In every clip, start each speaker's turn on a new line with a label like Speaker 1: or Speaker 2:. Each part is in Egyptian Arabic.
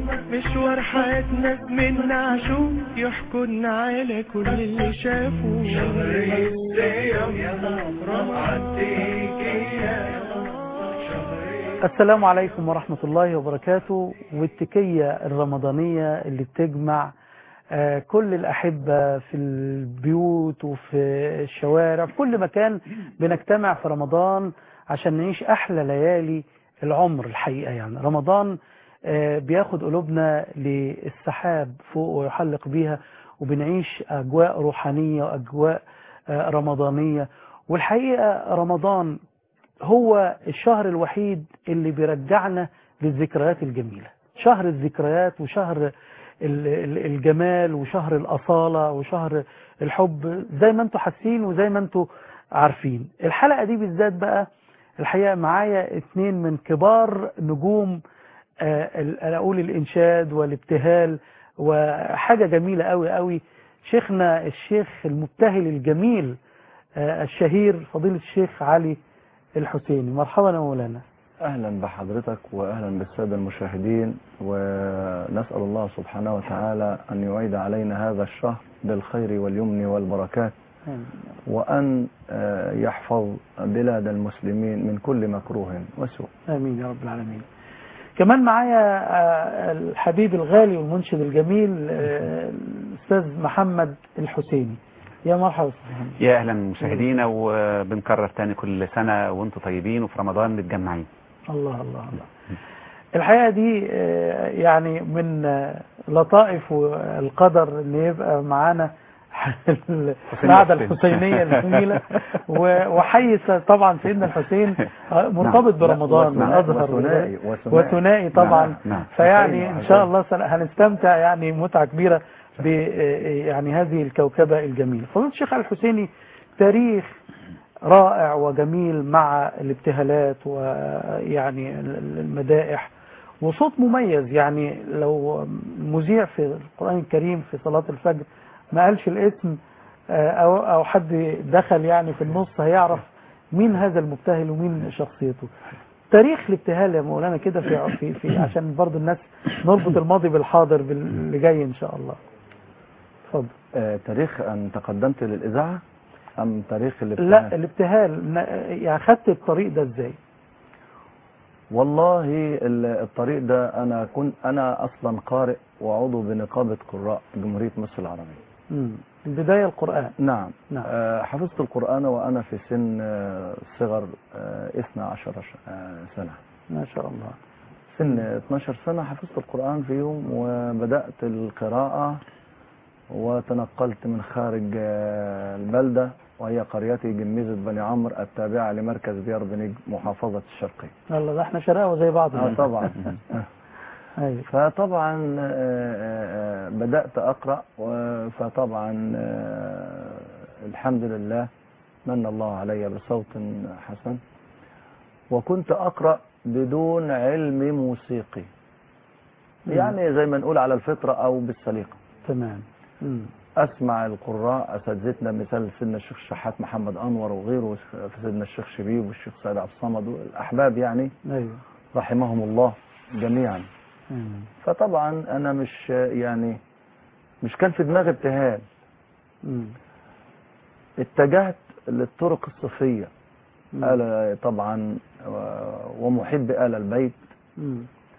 Speaker 1: مشوار حياتنا زمنا عاشوا يحكوا على كل اللي شافوا شهر الصيام
Speaker 2: السلام عليكم ورحمة الله وبركاته والتكية الرمضانية اللي بتجمع آه، كل الأحبة في البيوت وفي الشوارع في كل مكان بنجتمع في رمضان عشان نعيش أحلى ليالي العمر الحقيقة يعني رمضان آه، بياخد قلوبنا للسحاب فوق ويحلق بيها وبنعيش أجواء روحانية وأجواء آه، رمضانية والحقيقة رمضان هو الشهر الوحيد اللي بيرجعنا للذكريات الجميلة شهر الذكريات وشهر ال- ال- الجمال وشهر الأصالة وشهر الحب زي ما انتوا حاسين وزي ما انتوا عارفين الحلقة دي بالذات بقى الحقيقة معايا اتنين من كبار نجوم آه، ال- أنا أقول الإنشاد والابتهال وحاجة جميلة قوي قوي شيخنا الشيخ المبتهل الجميل آه، الشهير فضيلة الشيخ علي الحسيني مرحبا يا مولانا
Speaker 3: أهلا بحضرتك وأهلا بالسادة المشاهدين ونسأل الله سبحانه وتعالى أن يعيد علينا هذا الشهر بالخير واليمن والبركات وأن آه، يحفظ بلاد المسلمين من كل مكروه وسوء
Speaker 2: آمين يا رب العالمين كمان معايا آه، الحبيب الغالي والمنشد الجميل آه، الأستاذ محمد الحسيني يا مرحبا أستاذ محمد
Speaker 4: يا اهلا مشاهدينا وبنكرر تاني كل سنه وانتم طيبين وفي رمضان متجمعين
Speaker 2: الله الله الله الحقيقة دي آه، يعني من آه، لطائف القدر ان يبقى معانا القعدة الحسينية الجميلة و- وحي س- طبعا سيدنا الحسين آه، مرتبط برمضان
Speaker 3: وثنائي-
Speaker 2: والأزهر
Speaker 3: وثنائي-
Speaker 2: وده.
Speaker 3: وثنائي.
Speaker 2: وثنائي طبعا
Speaker 4: نعم، نعم.
Speaker 2: فيعني
Speaker 3: حسين
Speaker 2: ان شاء الله سن- هنستمتع يعني متعة كبيرة ب آه، يعني هذه الكوكبة الجميلة فضيلة الشيخ علي الحسيني تاريخ رائع وجميل مع الابتهالات ويعني المدائح وصوت مميز يعني لو مذيع في القرآن الكريم في صلاة الفجر ما قالش الاسم آه، أو أو حد دخل يعني في النص هيعرف مين هذا المبتهل ومين شخصيته تاريخ الابتهال يا مولانا كده في في في عشان برضو الناس نربط الماضي بالحاضر باللي جاي ان شاء الله اتفضل
Speaker 3: آه، تاريخ أن تقدمت للإذاعة أم تاريخ الابتهال؟
Speaker 2: لا الابتهال ن- يعني خدت الطريق ده ازاي
Speaker 3: والله ال- الطريق ده أنا كنت أنا أصلا قارئ وعضو بنقابة قراء جمهورية مصر العربية
Speaker 2: مم. البداية القرآن
Speaker 3: نعم
Speaker 2: نعم.
Speaker 3: آه، حفظت القرآن وأنا في سن آه، صغر آه، 12 ش- آه، سنة
Speaker 2: ما شاء الله
Speaker 3: سن 12 سنة حفظت القرآن فيهم وبدأت القراءة وتنقلت من خارج آه، البلدة وهي قريتي جميزة بني عمرو التابعة لمركز ديار بنجم محافظة الشرقية
Speaker 2: يلا ده احنا شراوة زي بعض
Speaker 3: آه طبعا
Speaker 2: ايوه
Speaker 3: فطبعا آه، آه، آه، بدأت أقرأ و- فطبعا آه، الحمد لله من الله علي بصوت حسن وكنت أقرأ بدون علم موسيقي
Speaker 2: مم.
Speaker 3: يعني زي ما نقول على الفطرة أو بالسليقة
Speaker 2: تمام مم.
Speaker 3: أسمع القراء أساتذتنا مثال سيدنا الشيخ الشحات محمد أنور وغيره في سيدنا الشيخ شبيب والشيخ سيد عبد الصمد والأحباب يعني
Speaker 2: ايوه
Speaker 3: رحمهم الله جميعا
Speaker 2: مم.
Speaker 3: فطبعا انا مش يعني مش كان في دماغي ابتهال
Speaker 2: مم.
Speaker 3: اتجهت للطرق الصوفية
Speaker 2: مم.
Speaker 3: آل طبعا و- ومحب آل البيت
Speaker 2: مم.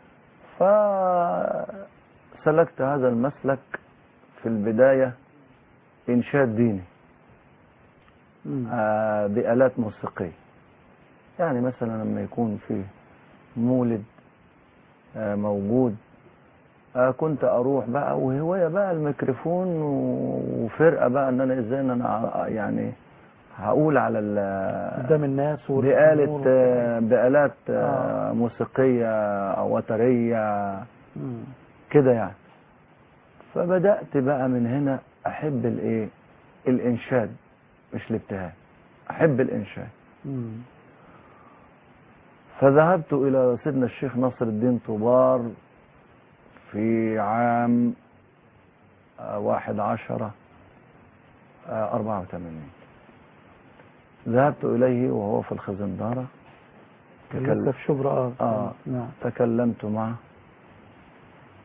Speaker 3: فسلكت هذا المسلك في البداية إنشاد ديني
Speaker 2: مم.
Speaker 3: آه، بآلات موسيقية يعني مثلا لما يكون في مولد آه، موجود آه، كنت اروح بقى وهوايه بقى الميكروفون و- وفرقه بقى ان انا ازاي ان انا ع- يعني هقول على ال-
Speaker 2: قدام الناس
Speaker 3: بآلة
Speaker 2: والجمهور.
Speaker 3: آه، بآلات آه،
Speaker 2: آه.
Speaker 3: موسيقية أو وترية
Speaker 2: مم.
Speaker 3: كده يعني فبدأت بقى من هنا أحب الإيه الإنشاد مش الابتهال أحب الإنشاد
Speaker 2: مم.
Speaker 3: فذهبت إلى سيدنا الشيخ نصر الدين طوبار في عام آه، واحد عشرة آه، أربعة وثمانين ذهبت إليه وهو في الخزندارة
Speaker 2: لسه في شبرا اه
Speaker 3: آه.
Speaker 2: نعم
Speaker 3: تكلمت معه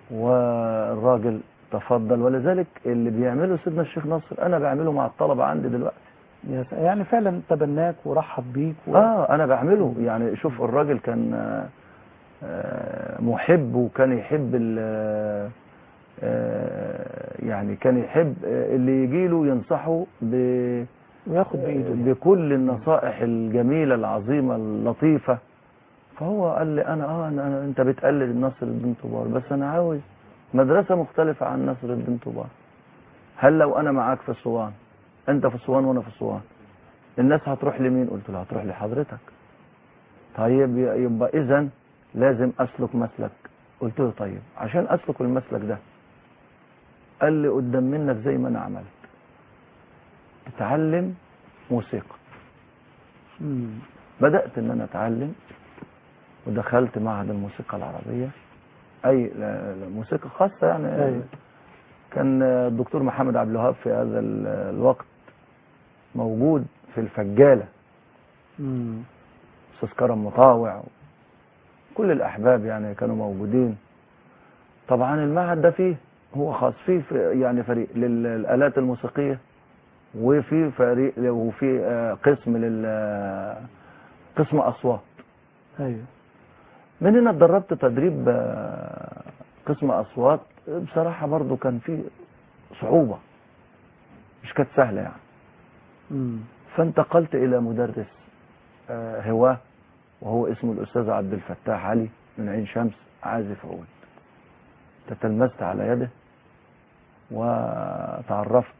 Speaker 3: والراجل تفضل ولذلك اللي بيعمله سيدنا الشيخ نصر انا بعمله مع الطلبه عندي دلوقتي
Speaker 2: يا س- يعني فعلا تبناك ورحب بيك و...
Speaker 3: اه انا بعمله يعني شوف الراجل كان آه، آه، محب وكان يحب ال- آه، آه، يعني كان يحب آه، اللي يجي له ينصحه ب-
Speaker 2: وياخد بايده
Speaker 3: بكل النصائح الجميله العظيمه اللطيفه فهو قال لي انا اه أنا أنا انت بتقلد نصر الدين طوبار بس انا عاوز مدرسه مختلفه عن نصر الدين طوبار هل لو انا معاك في اسوان انت في اسوان وانا في اسوان الناس هتروح لمين قلت له هتروح لحضرتك طيب ي- يبقى اذا لازم اسلك مسلك قلت له طيب عشان اسلك المسلك ده قال لي قدام منك زي ما انا عملت اتعلم موسيقى
Speaker 2: مم.
Speaker 3: بدأت ان انا اتعلم ودخلت معهد الموسيقى العربية اي لا- لا، موسيقى خاصة يعني
Speaker 2: أيوة.
Speaker 3: كان الدكتور محمد عبد الوهاب في هذا ال- الوقت موجود في الفجالة
Speaker 2: مم.
Speaker 3: استاذ كرم مطاوع كل الاحباب يعني كانوا موجودين طبعا المعهد ده فيه هو خاص فيه في- يعني فريق للالات الموسيقيه وفي فريق وفي آه، قسم لل آه، قسم اصوات
Speaker 2: ايوه
Speaker 3: من هنا اتدربت تدريب آه، قسم اصوات بصراحه برضو كان في صعوبه مش كانت سهله يعني
Speaker 2: مم.
Speaker 3: فانتقلت الى مدرس آه، هواه وهو اسمه الاستاذ عبد الفتاح علي من عين شمس عازف عود تتلمذت على يده وتعرفت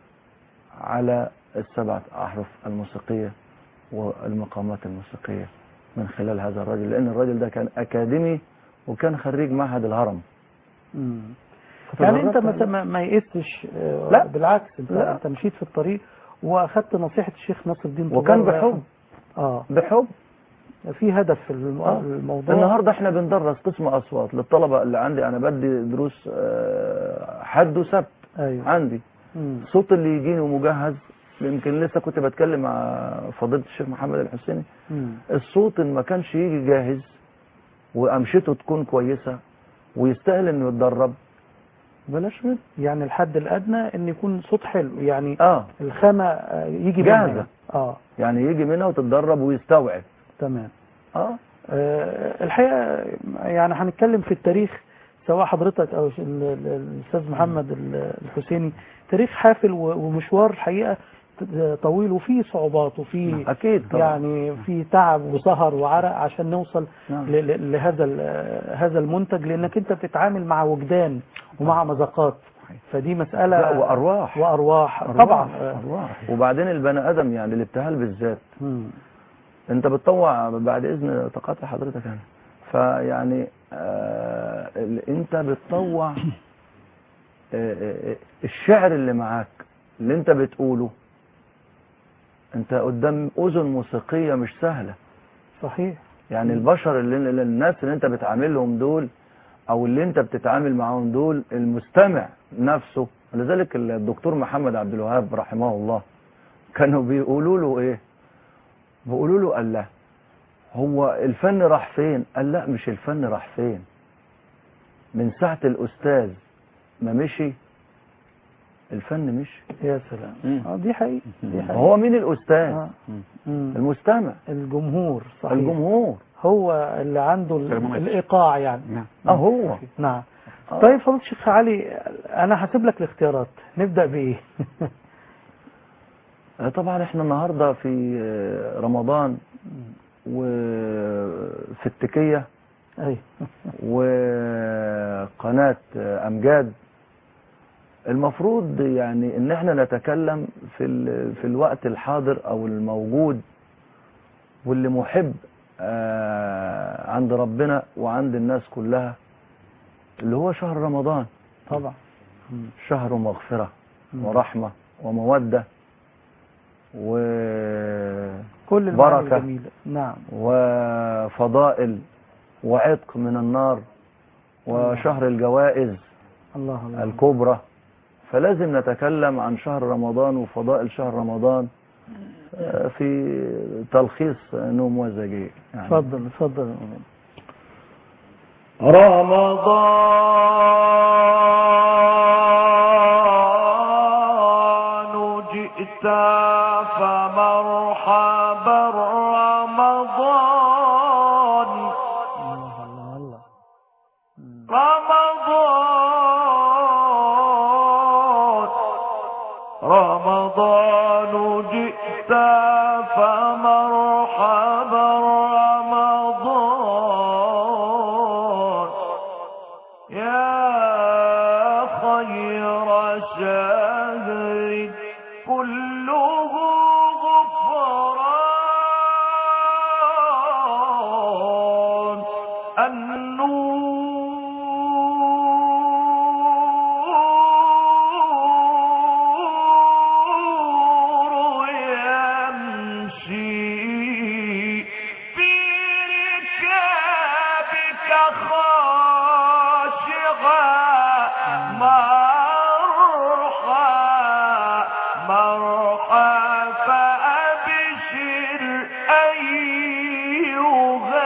Speaker 3: على السبعة أحرف الموسيقية والمقامات الموسيقية من خلال هذا الرجل لأن الرجل ده كان أكاديمي وكان خريج معهد الهرم
Speaker 2: مم. يعني انت
Speaker 3: فتدربت
Speaker 2: ما ما, ما يئستش آه،
Speaker 3: لا.
Speaker 2: بالعكس انت
Speaker 3: لا.
Speaker 2: انت مشيت في الطريق واخدت نصيحه الشيخ نصر الدين
Speaker 3: وكان
Speaker 2: طوبار.
Speaker 3: بحب
Speaker 2: اه
Speaker 3: بحب
Speaker 2: في هدف في الم-
Speaker 3: آه.
Speaker 2: الموضوع
Speaker 3: النهارده احنا بندرس قسم اصوات للطلبه اللي عندي انا بدي دروس آه، حد وسبت
Speaker 2: ايوه
Speaker 3: عندي
Speaker 2: مم.
Speaker 3: الصوت اللي يجيني ومجهز يمكن لسه كنت بتكلم مع فضيله الشيخ محمد الحسيني
Speaker 2: مم.
Speaker 3: الصوت اللي ما كانش يجي جاهز وامشته تكون كويسه ويستاهل انه يتدرب بلاش منه
Speaker 2: يعني الحد الادنى ان يكون صوت حلو يعني
Speaker 3: اه
Speaker 2: الخامه آه، يجي
Speaker 3: جاهزة.
Speaker 2: منها. اه
Speaker 3: يعني يجي منها وتتدرب ويستوعب
Speaker 2: تمام
Speaker 3: اه
Speaker 2: آه، الحقيقه يعني هنتكلم في التاريخ سواء حضرتك او ال- ال- الاستاذ محمد ال- الحسيني تاريخ حافل و- ومشوار الحقيقه ت- طويل وفيه صعوبات وفيه
Speaker 3: اكيد طبعا
Speaker 2: يعني في تعب وسهر وعرق عشان نوصل
Speaker 3: نعم.
Speaker 2: ل- ل- لهذا ال- هذا المنتج لانك انت بتتعامل مع وجدان ومع مذاقات فدي مساله
Speaker 3: لا وارواح
Speaker 2: وارواح
Speaker 3: أرواح.
Speaker 2: طبعا
Speaker 3: أرواح. وبعدين البني ادم يعني الابتهال بالذات
Speaker 2: مم.
Speaker 3: انت بتطوع بعد اذن تقاطع حضرتك انا فيعني آه ال- انت بتطوع آه، آه، آه، الشعر اللي معاك اللي انت بتقوله انت قدام اذن موسيقيه مش سهله
Speaker 2: صحيح
Speaker 3: يعني البشر اللي اللي- الناس اللي انت بتعاملهم دول او اللي انت بتتعامل معاهم دول المستمع نفسه لذلك الدكتور محمد عبد الوهاب رحمه الله كانوا بيقولوا له ايه بيقولوا له قال لا هو الفن راح فين قال لا مش الفن راح فين من ساعة الأستاذ ما مشي الفن مشي
Speaker 2: يا سلام
Speaker 3: مم.
Speaker 2: اه دي حقيقة دي حقيقة
Speaker 3: هو مين الأستاذ
Speaker 2: آه. مم.
Speaker 3: المستمع
Speaker 2: الجمهور صحيح
Speaker 3: الجمهور
Speaker 2: هو اللي عنده ال-
Speaker 4: سلام عليكم.
Speaker 2: الايقاع يعني
Speaker 4: نعم
Speaker 3: اه هو
Speaker 2: نعم
Speaker 3: آه.
Speaker 2: طيب فضيلة الشيخ علي انا هسيب لك الاختيارات نبدا بايه
Speaker 3: آه، طبعا احنا النهارده في آه، رمضان وفي التكية
Speaker 2: ايوه
Speaker 3: وقناة آه، أمجاد المفروض يعني ان احنا نتكلم في ال- في الوقت الحاضر او الموجود واللي محب آه، عند ربنا وعند الناس كلها اللي هو شهر رمضان
Speaker 2: طبعا مم.
Speaker 3: شهر مغفرة
Speaker 2: مم.
Speaker 3: ورحمة ومودة و
Speaker 2: كل المعاني
Speaker 3: بركة.
Speaker 2: الجميلة نعم
Speaker 3: وفضائل وعتق من النار وشهر الجوائز
Speaker 2: الله الله
Speaker 3: الكبرى فلازم نتكلم عن شهر رمضان وفضائل شهر رمضان آه، في تلخيص نوم وزجي يعني
Speaker 2: اتفضل اتفضل
Speaker 3: رمضان
Speaker 1: جئت فمرحبا رمضان
Speaker 2: الله الله الله مم.
Speaker 1: رمضان رمضان جئت فمرحبا رمضان يا خير شهر كله غفران النور يمشي في ركابك خاشعا مرحى مرحى فأبشر أيها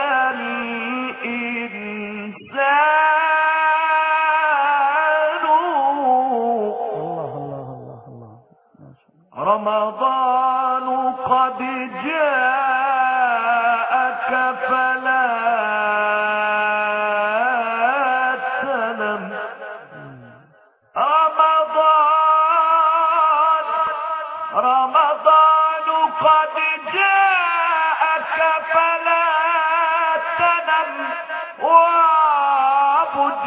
Speaker 1: الإنسان
Speaker 2: الله الله الله الله ما شاء الله
Speaker 1: رمضان قد جاءك فلا تنم رمضان رمضان قد جاءك فلا تنم وعبد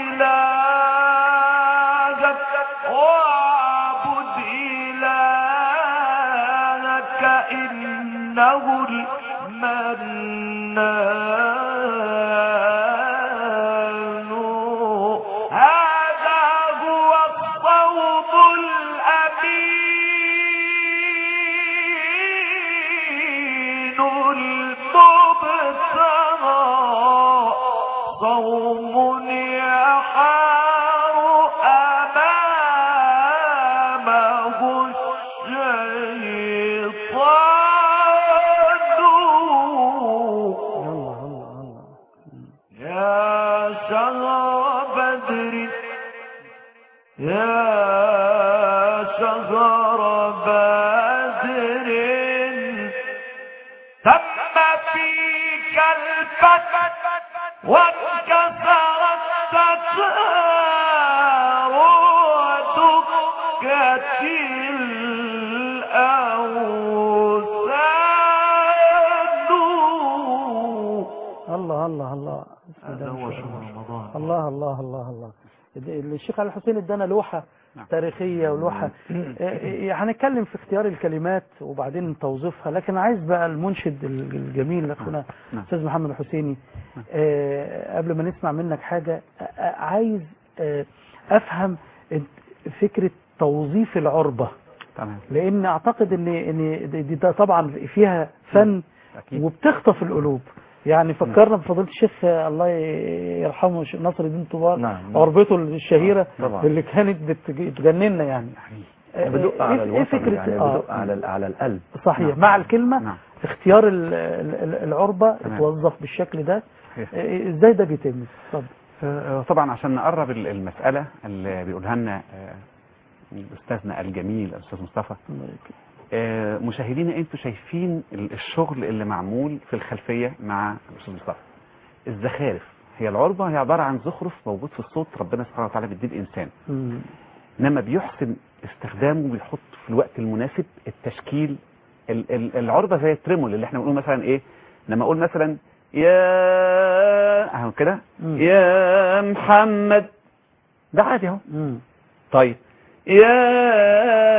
Speaker 1: إلهك وعبد إلهك إنه المنان هذا هو الصوم الأمين المبتغى صوم يحار أمامه الشيطان
Speaker 2: الله الله الله مم.
Speaker 1: يا شهر بدر يا شهر بدر تم فيك الفتح وانكسرت ستار ودكت الأوثان
Speaker 2: الله الله الله بسم الله
Speaker 1: هذا
Speaker 2: ما
Speaker 1: هو
Speaker 2: شاء
Speaker 1: شهر
Speaker 2: الله.
Speaker 1: رمضان
Speaker 2: الله الله الله الله الشيخ علي الحسين ادانا لوحة
Speaker 4: نعم.
Speaker 2: تاريخية ولوحة آه، هنتكلم في اختيار الكلمات وبعدين توظيفها لكن عايز بقى المنشد الجميل اخونا
Speaker 4: نعم.
Speaker 2: استاذ محمد الحسيني آه، قبل ما نسمع منك حاجة آه، آه، عايز آه، افهم انت- فكرة توظيف العربة
Speaker 4: تمام
Speaker 2: لان اعتقد ان ان دي دي- ده طبعا فيها فن
Speaker 4: أكيد
Speaker 2: وبتخطف القلوب يعني فكرنا بفضيله الشيخ الله يرحمه الشيخ ناصر الدين طوبار
Speaker 3: نعم.
Speaker 2: عربته الشهيره
Speaker 3: طبعا.
Speaker 2: اللي كانت بت- تجننا يعني آه،
Speaker 3: بدق على
Speaker 2: إيه- إيه
Speaker 3: الوطن
Speaker 2: فكرة
Speaker 3: يعني
Speaker 2: آه،
Speaker 3: بدق على ال- على القلب
Speaker 2: صحيح
Speaker 4: نعم.
Speaker 2: مع الكلمه
Speaker 4: نعم
Speaker 2: اختيار ال- ال- العربه
Speaker 4: تمام.
Speaker 2: توظف بالشكل ده
Speaker 4: صحيح.
Speaker 2: آه، ازاي ده بيتم اتفضل
Speaker 4: آه، طبعا عشان نقرب ال- المسألة اللي بيقولها لنا آه، أستاذنا الجميل الأستاذ مصطفى
Speaker 2: الله يكرمك.
Speaker 4: آه، مشاهدينا انتوا شايفين ال- الشغل اللي معمول في الخلفية مع الأستاذ مصطفى الزخارف هي العربة هي عبارة عن زخرف موجود في الصوت ربنا سبحانه وتعالى بيديه الإنسان
Speaker 2: مم.
Speaker 4: انما بيحسن استخدامه ويحط في الوقت المناسب التشكيل ال- ال- العربة زي التريمول اللي احنا بنقول مثلا ايه لما اقول مثلا يا اهو كده
Speaker 2: مم.
Speaker 4: يا محمد ده عادي اهو
Speaker 2: مم.
Speaker 4: طيب يا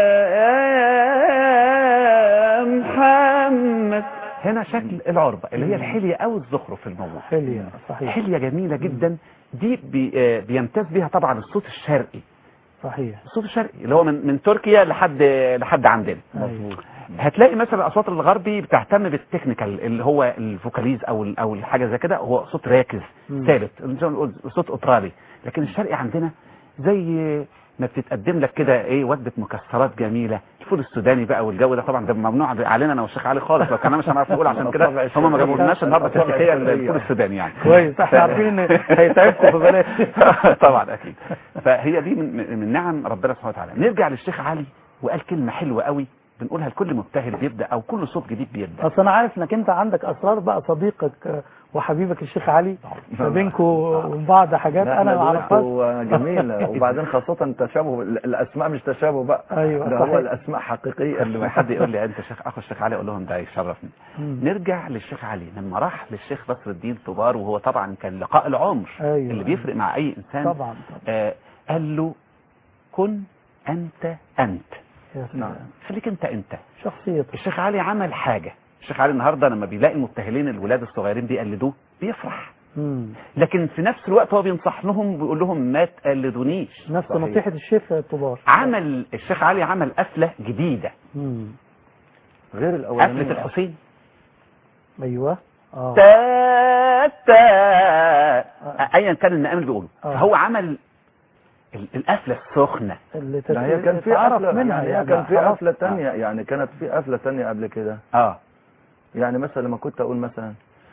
Speaker 4: يا محمد هنا شكل العربة اللي هي الحلية او الزخرف في الموضوع
Speaker 2: حلية صحيح
Speaker 4: حلية جميلة جدا دي بي آه، بيمتاز بها طبعا الصوت الشرقي
Speaker 2: صحيح
Speaker 4: الصوت الشرقي اللي هو من من تركيا لحد لحد عندنا
Speaker 2: أيوة.
Speaker 4: هتلاقي مثلا الاصوات الغربي بتهتم بالتكنيكال اللي هو الفوكاليز او ال- او الحاجه زي كده هو صوت راكز
Speaker 2: مم.
Speaker 4: ثابت زي ما نقول صوت اوترالي لكن الشرقي عندنا زي ما بتتقدم لك كده ايه وجبه مكسرات جميله الفول السوداني بقى والجو ده طبعا ده ممنوع علينا انا والشيخ علي خالص لو كان مش هنعرف نقول عشان كده هم ما جابولناش النهارده تكتيكيه الفول السوداني يعني
Speaker 2: كويس احنا عارفين ان هيتعبكم فبلاش
Speaker 4: طبعا اكيد فهي دي من, من نعم ربنا سبحانه وتعالى نرجع للشيخ علي وقال كلمه حلوه قوي بنقولها لكل مبتهل بيبدا او كل صوت جديد بيبدا
Speaker 2: اصل انا عارف انك انت عندك اسرار بقى صديقك آه، وحبيبك الشيخ علي ما بينكم وبين بعض حاجات
Speaker 3: لا،
Speaker 2: انا ما اعرفهاش
Speaker 3: دويتو جميلة وبعدين خاصة تشابه الأسماء مش تشابه بقى
Speaker 2: ايوه
Speaker 3: ده هو
Speaker 2: صحيح.
Speaker 3: الأسماء حقيقية
Speaker 4: لما حد يقول لي انت شيخ اخو الشيخ علي اقول لهم ده يشرفني
Speaker 2: مم.
Speaker 4: نرجع للشيخ علي لما راح للشيخ نصر الدين طبار وهو طبعا كان لقاء العمر
Speaker 2: أيوة.
Speaker 4: اللي بيفرق مع اي انسان
Speaker 2: طبعا طبعا
Speaker 4: آه قال له كن انت انت
Speaker 2: يا
Speaker 3: نعم.
Speaker 2: سلام
Speaker 4: خليك انت انت
Speaker 2: شخصيتك
Speaker 4: الشيخ علي عمل حاجة الشيخ علي النهاردة لما بيلاقي المبتهلين الولاد الصغيرين بيقلدوه بيفرح
Speaker 2: مم.
Speaker 4: لكن في نفس الوقت هو بينصح لهم بيقول لهم ما تقلدونيش
Speaker 2: نفس
Speaker 3: صحيح.
Speaker 2: نصيحة الشيخ الطبار
Speaker 4: عمل الشيخ علي عمل قفلة جديدة
Speaker 2: مم.
Speaker 3: غير الأولانية
Speaker 4: قفلة الحسين
Speaker 2: ايوه اه
Speaker 4: تا تا ايا كان النقام اللي بيقوله
Speaker 2: آه.
Speaker 4: فهو عمل ال- القفلة السخنة
Speaker 2: اللي
Speaker 3: لا هي كان في
Speaker 2: تعرف
Speaker 3: قفلة
Speaker 2: منها
Speaker 3: يعني
Speaker 2: يعني
Speaker 3: كان في
Speaker 2: خلاص.
Speaker 3: قفلة تانية يعني كانت في قفلة تانية قبل كده
Speaker 4: اه
Speaker 3: يعني مثلا لما كنت أقول مثلا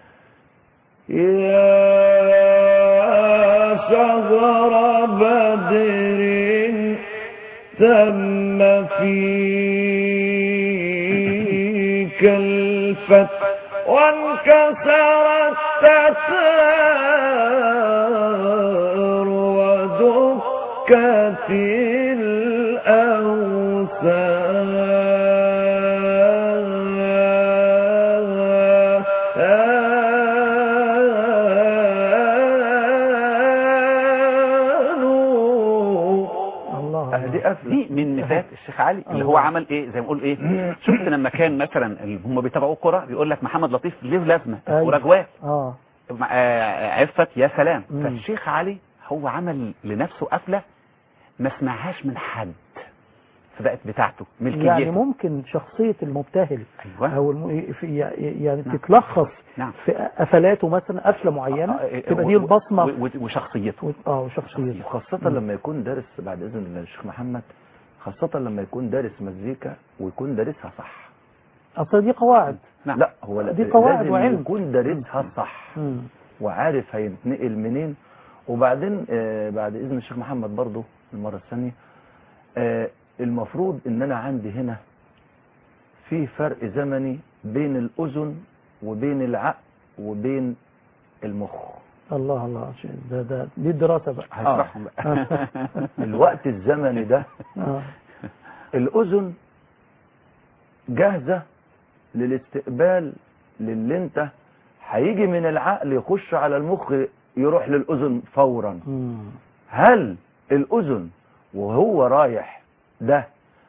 Speaker 1: يا شهر بدر تم فيك الفتح وانكسر التتار ودكت الأوثان
Speaker 2: الله
Speaker 3: آه، دي
Speaker 2: الله.
Speaker 3: قفلة
Speaker 4: دي من مثال الشيخ علي اللي هو
Speaker 2: الله.
Speaker 4: عمل ايه زي ما نقول ايه شفت لما كان مثلا اللي هم بيتابعوا كرة بيقول لك محمد لطيف ليه لازمة
Speaker 2: أيوة.
Speaker 4: ورجواه
Speaker 2: اه
Speaker 4: مع- آه، عفت يا سلام
Speaker 2: مم.
Speaker 4: فالشيخ علي هو عمل لنفسه قفلة ما سمعهاش من حد فبقت بتاعته ملكيته
Speaker 2: يعني ممكن شخصية المبتهل
Speaker 4: ايوه
Speaker 2: او الم... في يعني
Speaker 4: نعم.
Speaker 2: تتلخص
Speaker 4: نعم
Speaker 2: في قفلاته مثلا قفلة معينة
Speaker 4: آه، آه،
Speaker 2: تبقى
Speaker 4: و-
Speaker 2: دي البصمة
Speaker 4: و- و- وشخصيته
Speaker 2: و- اه وشخصيته
Speaker 3: وخاصة
Speaker 2: مم.
Speaker 3: لما يكون دارس بعد إذن الشيخ محمد خاصة لما يكون دارس مزيكا ويكون دارسها صح
Speaker 2: اصل دي قواعد
Speaker 4: نعم
Speaker 3: لا هو لا-
Speaker 2: دي قواعد
Speaker 3: لازم
Speaker 2: وعلم.
Speaker 3: يكون دارسها صح
Speaker 2: مم.
Speaker 3: وعارف هينتقل منين وبعدين آه، بعد اذن الشيخ محمد برضو المره الثانيه آه، المفروض ان انا عندي هنا في فرق زمني بين الاذن وبين العقل وبين المخ
Speaker 2: الله الله شيء- ده ده دي الدراسة بقى
Speaker 4: هيشرحهم بقى
Speaker 3: الوقت الزمني ده
Speaker 2: اه
Speaker 3: الاذن جاهزه للاستقبال للي انت هيجي من العقل يخش على المخ يروح للاذن فورا
Speaker 2: مم.
Speaker 3: هل الاذن وهو رايح ده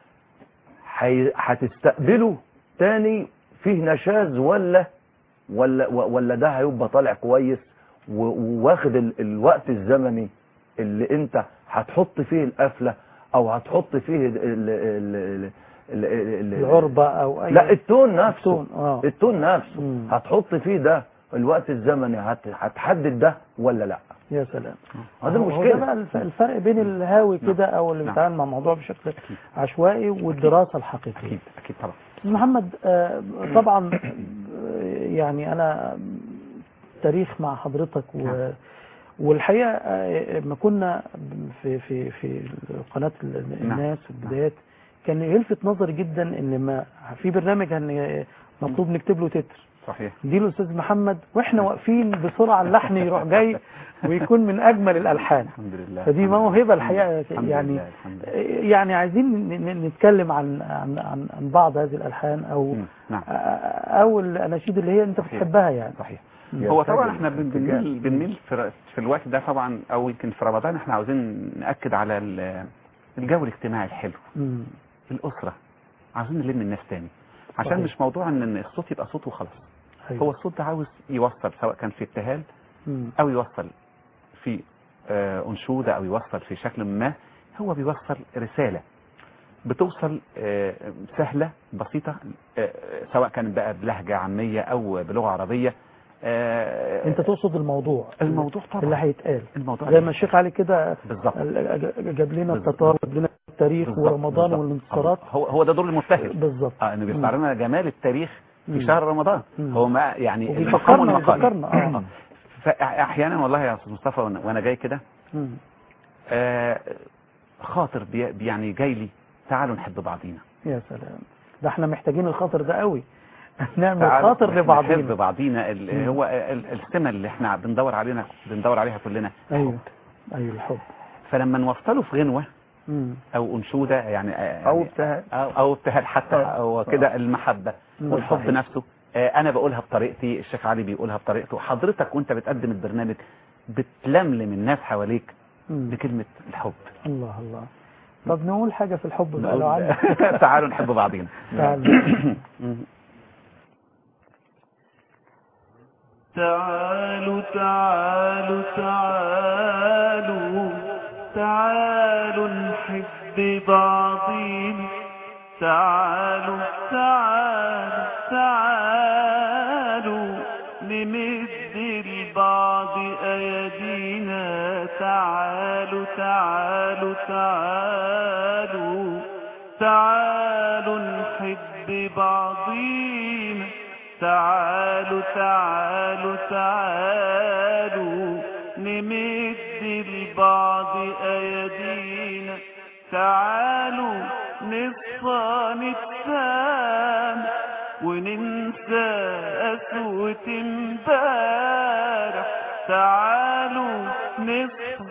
Speaker 3: هي- هتستقبله تاني فيه نشاز ولا ولا ولا ده هيبقى طالع كويس و- وواخد ال- الوقت الزمني اللي انت هتحط فيه القفله او هتحط فيه ال ال ال ال ال
Speaker 2: العربة او اي
Speaker 3: لا التون نفسه
Speaker 2: التون، اه
Speaker 3: التون نفسه
Speaker 2: مم.
Speaker 3: هتحط فيه ده الوقت الزمني هت- هتحدد ده ولا لا
Speaker 2: يا سلام
Speaker 3: هذا
Speaker 2: هو ده
Speaker 3: المشكله
Speaker 2: بقى الف- الفرق بين الهاوي كده او اللي
Speaker 4: نعم.
Speaker 2: بيتعامل مع الموضوع بشكل عشوائي والدراسة الحقيقية
Speaker 4: اكيد اكيد طبعا
Speaker 2: أستاذ محمد آه، طبعا آه، يعني انا تاريخ مع حضرتك و
Speaker 4: نعم.
Speaker 2: والحقيقه آه، لما كنا في في في قناه الناس في البدايات كان يلفت نظري جدا ان ما في برنامج هن مطلوب نكتب له تتر
Speaker 4: صحيح
Speaker 2: دي الاستاذ محمد واحنا واقفين بسرعه اللحن يروح جاي ويكون من اجمل الالحان
Speaker 4: الحمد لله
Speaker 2: فدي
Speaker 4: الحمد
Speaker 2: موهبه
Speaker 4: لله.
Speaker 2: الحقيقه
Speaker 4: الحمد
Speaker 2: يعني
Speaker 4: لله، الحمد لله.
Speaker 2: يعني عايزين ن- ن- نتكلم عن عن عن عن بعض هذه الالحان او
Speaker 4: مم. نعم
Speaker 2: او الاناشيد اللي هي انت
Speaker 4: صحيح.
Speaker 2: بتحبها يعني
Speaker 4: صحيح
Speaker 2: مم.
Speaker 4: هو
Speaker 3: يرتجل
Speaker 4: طبعا احنا بن-
Speaker 3: ارتجال.
Speaker 4: بنميل بنميل في, في الوقت ده طبعا او يمكن في رمضان احنا عاوزين ناكد على ال- الجو الاجتماعي الحلو
Speaker 2: مم.
Speaker 4: الاسره عاوزين نلم الناس تاني عشان
Speaker 2: صحيح.
Speaker 4: مش موضوع ان إن الصوت يبقى صوت وخلاص
Speaker 2: أيوة.
Speaker 4: هو الصوت ده عاوز يوصل سواء كان في ابتهال
Speaker 2: مم.
Speaker 4: او يوصل في آه، انشوده او يوصل في شكل ما هو بيوصل رساله بتوصل آه، سهله بسيطه آه، سواء كانت بقى بلهجه عاميه او بلغه عربيه آه،
Speaker 2: انت تقصد الموضوع
Speaker 4: الموضوع طبعا
Speaker 2: اللي هيتقال
Speaker 4: الموضوع
Speaker 2: زي ما الشيخ علي كده
Speaker 4: بالظبط
Speaker 2: جاب لنا
Speaker 4: بالظبط.
Speaker 2: التتار وجاب لنا التاريخ
Speaker 4: بالظبط،
Speaker 2: ورمضان
Speaker 4: بالظبط.
Speaker 2: والانتصارات
Speaker 4: هو هو ده دور المبتهل
Speaker 2: بالظبط
Speaker 4: اه انه بيستعرض لنا جمال التاريخ في
Speaker 2: مم.
Speaker 4: شهر رمضان
Speaker 2: مم.
Speaker 4: هو ما يعني
Speaker 2: وبيفكرنا
Speaker 4: المقام والمقال.
Speaker 2: بيفكرنا اه
Speaker 4: فاحيانا والله يا استاذ مصطفى وانا وأنا جاي كده
Speaker 2: مم.
Speaker 4: آه، خاطر بي يعني جاي لي تعالوا نحب بعضينا
Speaker 2: يا سلام ده احنا محتاجين الخاطر ده قوي نعمل
Speaker 4: تعالوا
Speaker 2: خاطر
Speaker 4: إحنا نحب
Speaker 2: لبعضينا
Speaker 4: بعضينا ال-
Speaker 2: مم.
Speaker 4: هو ال- السمة اللي احنا بندور علينا بندور عليها كلنا
Speaker 2: ايوه ايوه الحب
Speaker 4: فلما نوصله في غنوة
Speaker 2: مم.
Speaker 4: او انشودة يعني يعني-
Speaker 3: او ابتهال
Speaker 4: او او ابتهال حتى
Speaker 3: آه.
Speaker 4: او كده المحبة
Speaker 2: مم.
Speaker 4: والحب
Speaker 3: صحيح.
Speaker 4: نفسه آه، انا بقولها بطريقتي الشيخ علي بيقولها بطريقته حضرتك وانت بتقدم البرنامج بتلملم الناس حواليك
Speaker 2: مم.
Speaker 4: بكلمة الحب
Speaker 2: الله الله طب نقول حاجة في الحب بقى لو
Speaker 4: نقول
Speaker 2: عندك
Speaker 4: تعالوا نحب بعضينا
Speaker 2: تعال.
Speaker 1: تعالوا تعالوا تعالوا تعالوا نحب بعضين تعالوا تعالوا تعالوا نمد البعض أيدينا تعالوا تعالوا تعالوا تعالوا نحب بعضينا تعالوا تعالوا تعالوا نمد البعض أيدينا تعالوا نصفى نتسامح وننسى قسوة امبارح تعالوا نصفى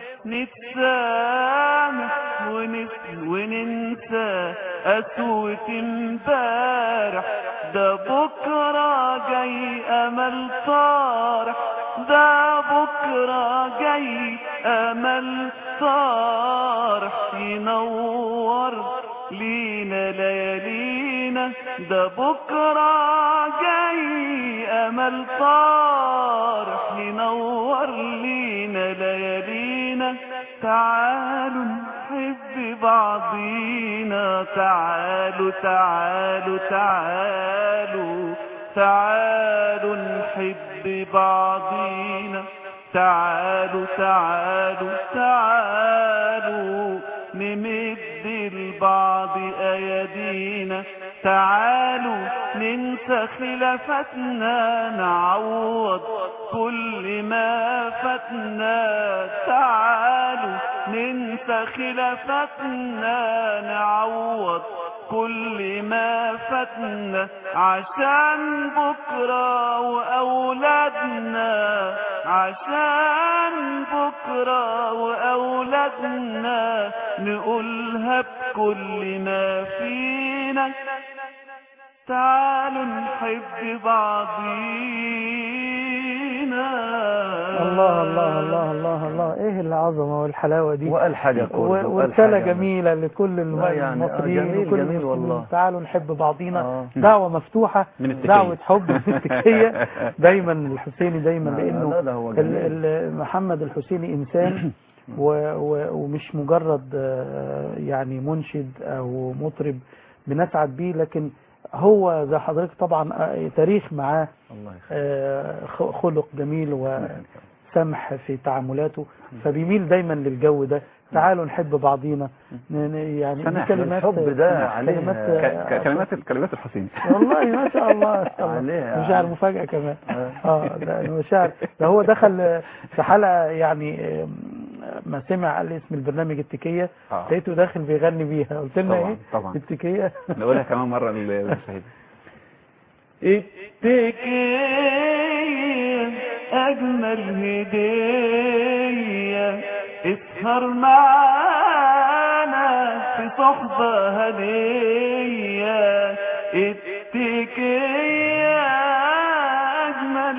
Speaker 1: نتسامح ونس- وننسى قسوة امبارح ده بكرة جاي أمل طارح ده بكرة جاي أمل طارح ينور لينا ليالينا ده بكرة جاي أمل طارح ينور لينا ليالينا تعالوا نحب بعضينا تعالوا تعالوا تعالوا تعالوا نحب بعضينا تعالوا تعالوا تعالوا نمد البعض أيدينا تعالوا ننسى خلافاتنا نعوض كل ما فاتنا تعالوا ننسى خلافاتنا نعوض كل ما فاتنا عشان بكرة وأولادنا عشان بكرة وأولادنا نقولها بكل ما فينا تعالوا نحب بعضينا
Speaker 2: الله الله الله الله الله ايه العظمة والحلاوة دي
Speaker 3: وقال حاجة كورد
Speaker 2: و-
Speaker 3: وقال
Speaker 2: ورسالة
Speaker 3: حاجة
Speaker 2: جميلة لكل الم-
Speaker 3: لا يعني، آه،
Speaker 2: المصريين
Speaker 3: جميل-
Speaker 2: وكل
Speaker 3: جميل
Speaker 2: المسلمين.
Speaker 3: والله.
Speaker 2: تعالوا نحب بعضينا
Speaker 3: آه.
Speaker 2: دعوة مفتوحة
Speaker 4: من التكية.
Speaker 2: دعوة حب من التكية دايما الحسيني دايما
Speaker 3: لا،
Speaker 2: لانه
Speaker 3: لا، ده هو
Speaker 2: ال-
Speaker 3: جميل.
Speaker 2: ال- محمد الحسيني انسان و و ومش مجرد آه، يعني منشد او مطرب بنسعد بيه لكن هو زي حضرتك طبعا آه، تاريخ معاه
Speaker 3: الله يخليك
Speaker 2: آه، خ- خلق جميل وسمح في تعاملاته فبيميل دايما للجو ده تعالوا نحب بعضينا ن- ن- يعني دي
Speaker 4: سماح.
Speaker 2: كلمات
Speaker 3: الحب ده عليه
Speaker 2: كلمات
Speaker 4: ك- ك- كلمات كلمات الحسين
Speaker 2: والله ما شاء الله ما شاء الله
Speaker 3: عليها.
Speaker 2: مشاعر مفاجأة كمان
Speaker 3: آه.
Speaker 2: اه ده مشاعر ده هو دخل في حلقة يعني آم، ما سمع قال لي اسم البرنامج التكية
Speaker 4: آه.
Speaker 2: لقيته داخل بيغني بيها قلت لنا
Speaker 4: طبعاً،
Speaker 2: ايه
Speaker 4: طبعاً.
Speaker 2: التكية
Speaker 4: نقولها كمان مرة للمشاهدين
Speaker 1: التكية أجمل هدية اسهر معانا في صحبة هدية التكية أجمل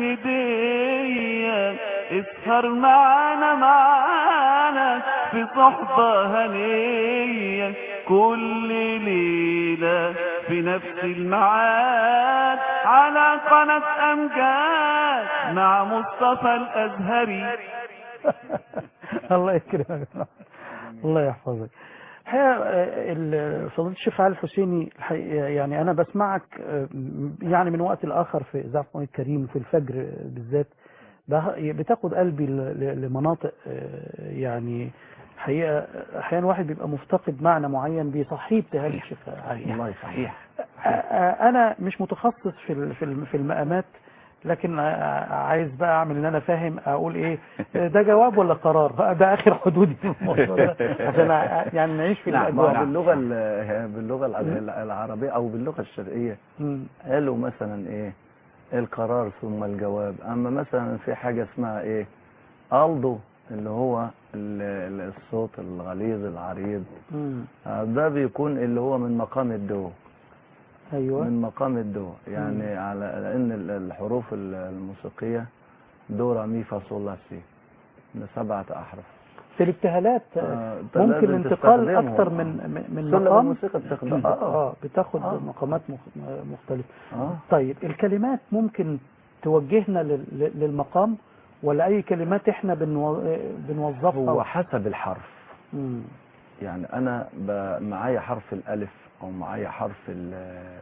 Speaker 1: هدية اسهر معانا معانا في صحبة هنية كل ليلة في نفس الميعاد على قناة أمجاد مع مصطفى الأزهري
Speaker 2: الله يكرمك الله يحفظك الحقيقة آه، ال- فضيلة الشيخ علي الحسيني الحقيقة يعني أنا بسمعك آه، يعني من وقت لآخر في إذاعة قناة كريم في الفجر آه، بالذات ده- بتاخد قلبي ل- ل- لمناطق آه، يعني حقيقة أحيانا واحد بيبقى مفتقد معنى معين بيصحيه ابتهال الشيخ علي
Speaker 3: الله يخليك
Speaker 4: صحيح
Speaker 2: آه، انا مش متخصص في ال- في الم- في المقامات لكن ع- عايز بقى اعمل ان انا فاهم اقول ايه ده جواب ولا قرار ده اخر حدودي في الموضوع ده عشان ع- يعني نعيش في
Speaker 3: نعم ما
Speaker 2: الاجواء
Speaker 3: هو باللغه ال- باللغه ال- العربيه او باللغه الشرقيه
Speaker 2: مم.
Speaker 3: قالوا مثلا ايه القرار ثم الجواب اما مثلا في حاجه اسمها ايه الدو اللي هو ال- ال- الصوت الغليظ العريض
Speaker 2: مم.
Speaker 3: آه، ده بيكون اللي هو من مقام الدو
Speaker 2: ايوه
Speaker 3: من مقام الدو يعني على لان ال- الحروف ال- الموسيقيه دو را مي فا صول لا سي ده سبعه احرف
Speaker 2: في الابتهالات
Speaker 3: آه، ده
Speaker 2: ممكن
Speaker 3: لازم
Speaker 2: انتقال
Speaker 3: تستخدمهم.
Speaker 2: اكتر من من- من
Speaker 3: سلم
Speaker 2: مقام
Speaker 3: الموسيقى بتاخد
Speaker 2: اه اه بتاخد
Speaker 3: آه.
Speaker 2: مقامات مخ- مختلفه
Speaker 3: اه
Speaker 2: طيب الكلمات ممكن توجهنا لل- لل- للمقام ولا اي كلمات احنا بنو... بنوظفها
Speaker 3: هو حسب الحرف
Speaker 2: مم.
Speaker 3: يعني انا ب- معايا حرف الالف او معايا حرف ال-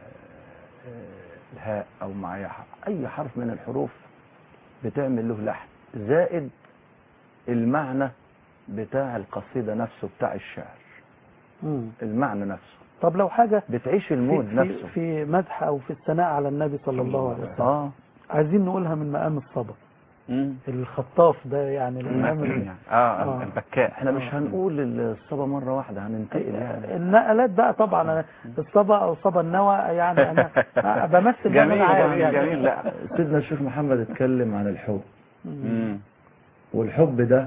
Speaker 3: الهاء او معايا ح- اي حرف من الحروف بتعمل له لحن زائد المعنى بتاع القصيدة نفسه بتاع الشعر
Speaker 2: مم.
Speaker 3: المعنى نفسه
Speaker 2: طب لو حاجه
Speaker 3: بتعيش
Speaker 2: في,
Speaker 3: المود
Speaker 2: في,
Speaker 3: نفسه
Speaker 2: في مدح او في الثناء على النبي صلى الله عليه وسلم
Speaker 3: اه
Speaker 2: عايزين نقولها من مقام الصبا
Speaker 4: مم.
Speaker 2: الخطاف ده يعني المقام ال-
Speaker 4: يعني. اه
Speaker 2: آه.
Speaker 4: البكاء
Speaker 3: احنا مش هنقول الصبا مرة واحدة هننتقل يعني
Speaker 2: النقلات بقى طبعا أنا الصبا او صبا النوى يعني انا بمثل ده
Speaker 4: جميل
Speaker 2: أنا عارف
Speaker 4: جميل
Speaker 2: يعني.
Speaker 4: جميل لا
Speaker 3: سيدنا الشيخ محمد اتكلم عن الحب
Speaker 4: مم.
Speaker 3: والحب ده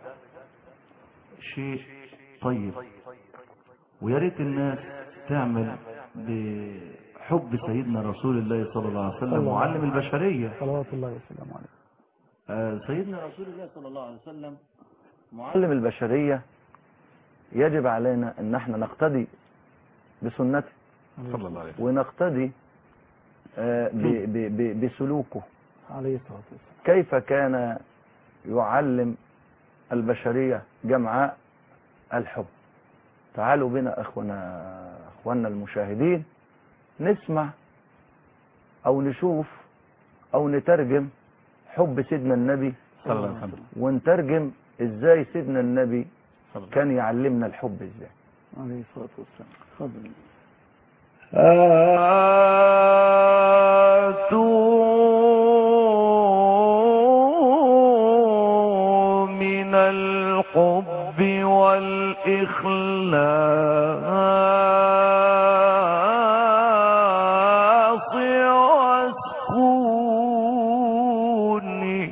Speaker 1: شيء طيب ويا ريت الناس تعمل بحب سيدنا رسول الله صلى الله عليه وسلم
Speaker 2: الله
Speaker 1: معلم
Speaker 2: عليه
Speaker 1: البشرية
Speaker 2: صلوات الله وسلامه عليه
Speaker 1: آه، سيدنا رسول الله صلى الله عليه وسلم
Speaker 3: معلم البشرية يجب علينا ان احنا نقتدي بسنته
Speaker 4: صلى الله عليه وسلم
Speaker 3: ونقتدي آه، ب- ب- ب- بسلوكه
Speaker 2: عليه الصلاه والسلام
Speaker 3: كيف كان يعلم البشرية جمعاء الحب تعالوا بنا اخونا اخواننا المشاهدين نسمع او نشوف او نترجم حب سيدنا النبي
Speaker 4: صلى الله عليه وسلم
Speaker 3: ونترجم ازاي سيدنا النبي
Speaker 4: صلى الله
Speaker 3: كان يعلمنا الحب ازاي
Speaker 2: عليه الصلاه والسلام اتفضل
Speaker 1: آتوا من الحب والإخلاص والسكون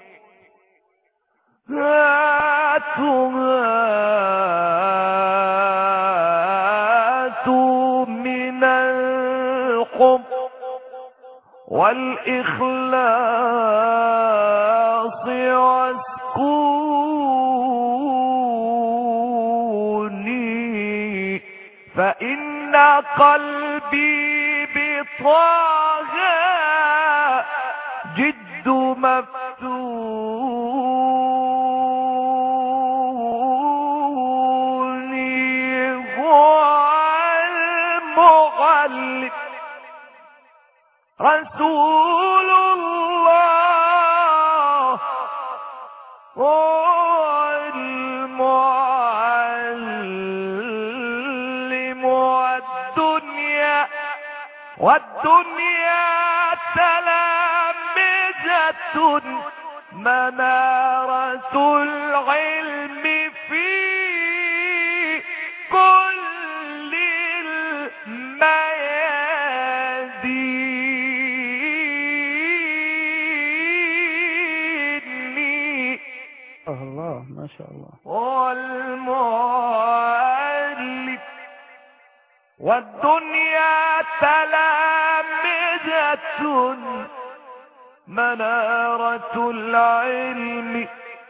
Speaker 1: هاتوا من الحب والإخلاص والسكون فإن قلبي بطه جد مفتوني هو المغلب رسول الله هو المعلم والدنيا والدنيا تلامذة منارة العلم في كل الميادين
Speaker 2: الله ما شاء الله
Speaker 1: والمؤلف والدنيا تلامذة منارة العلم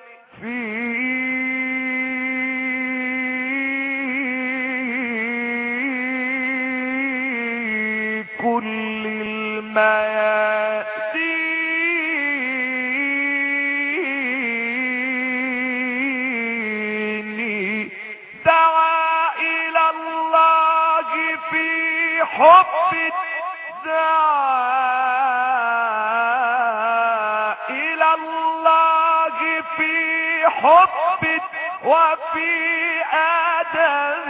Speaker 1: في كل الميادين دعا إلى الله في حب دعا إلى الله في حب وفي أدب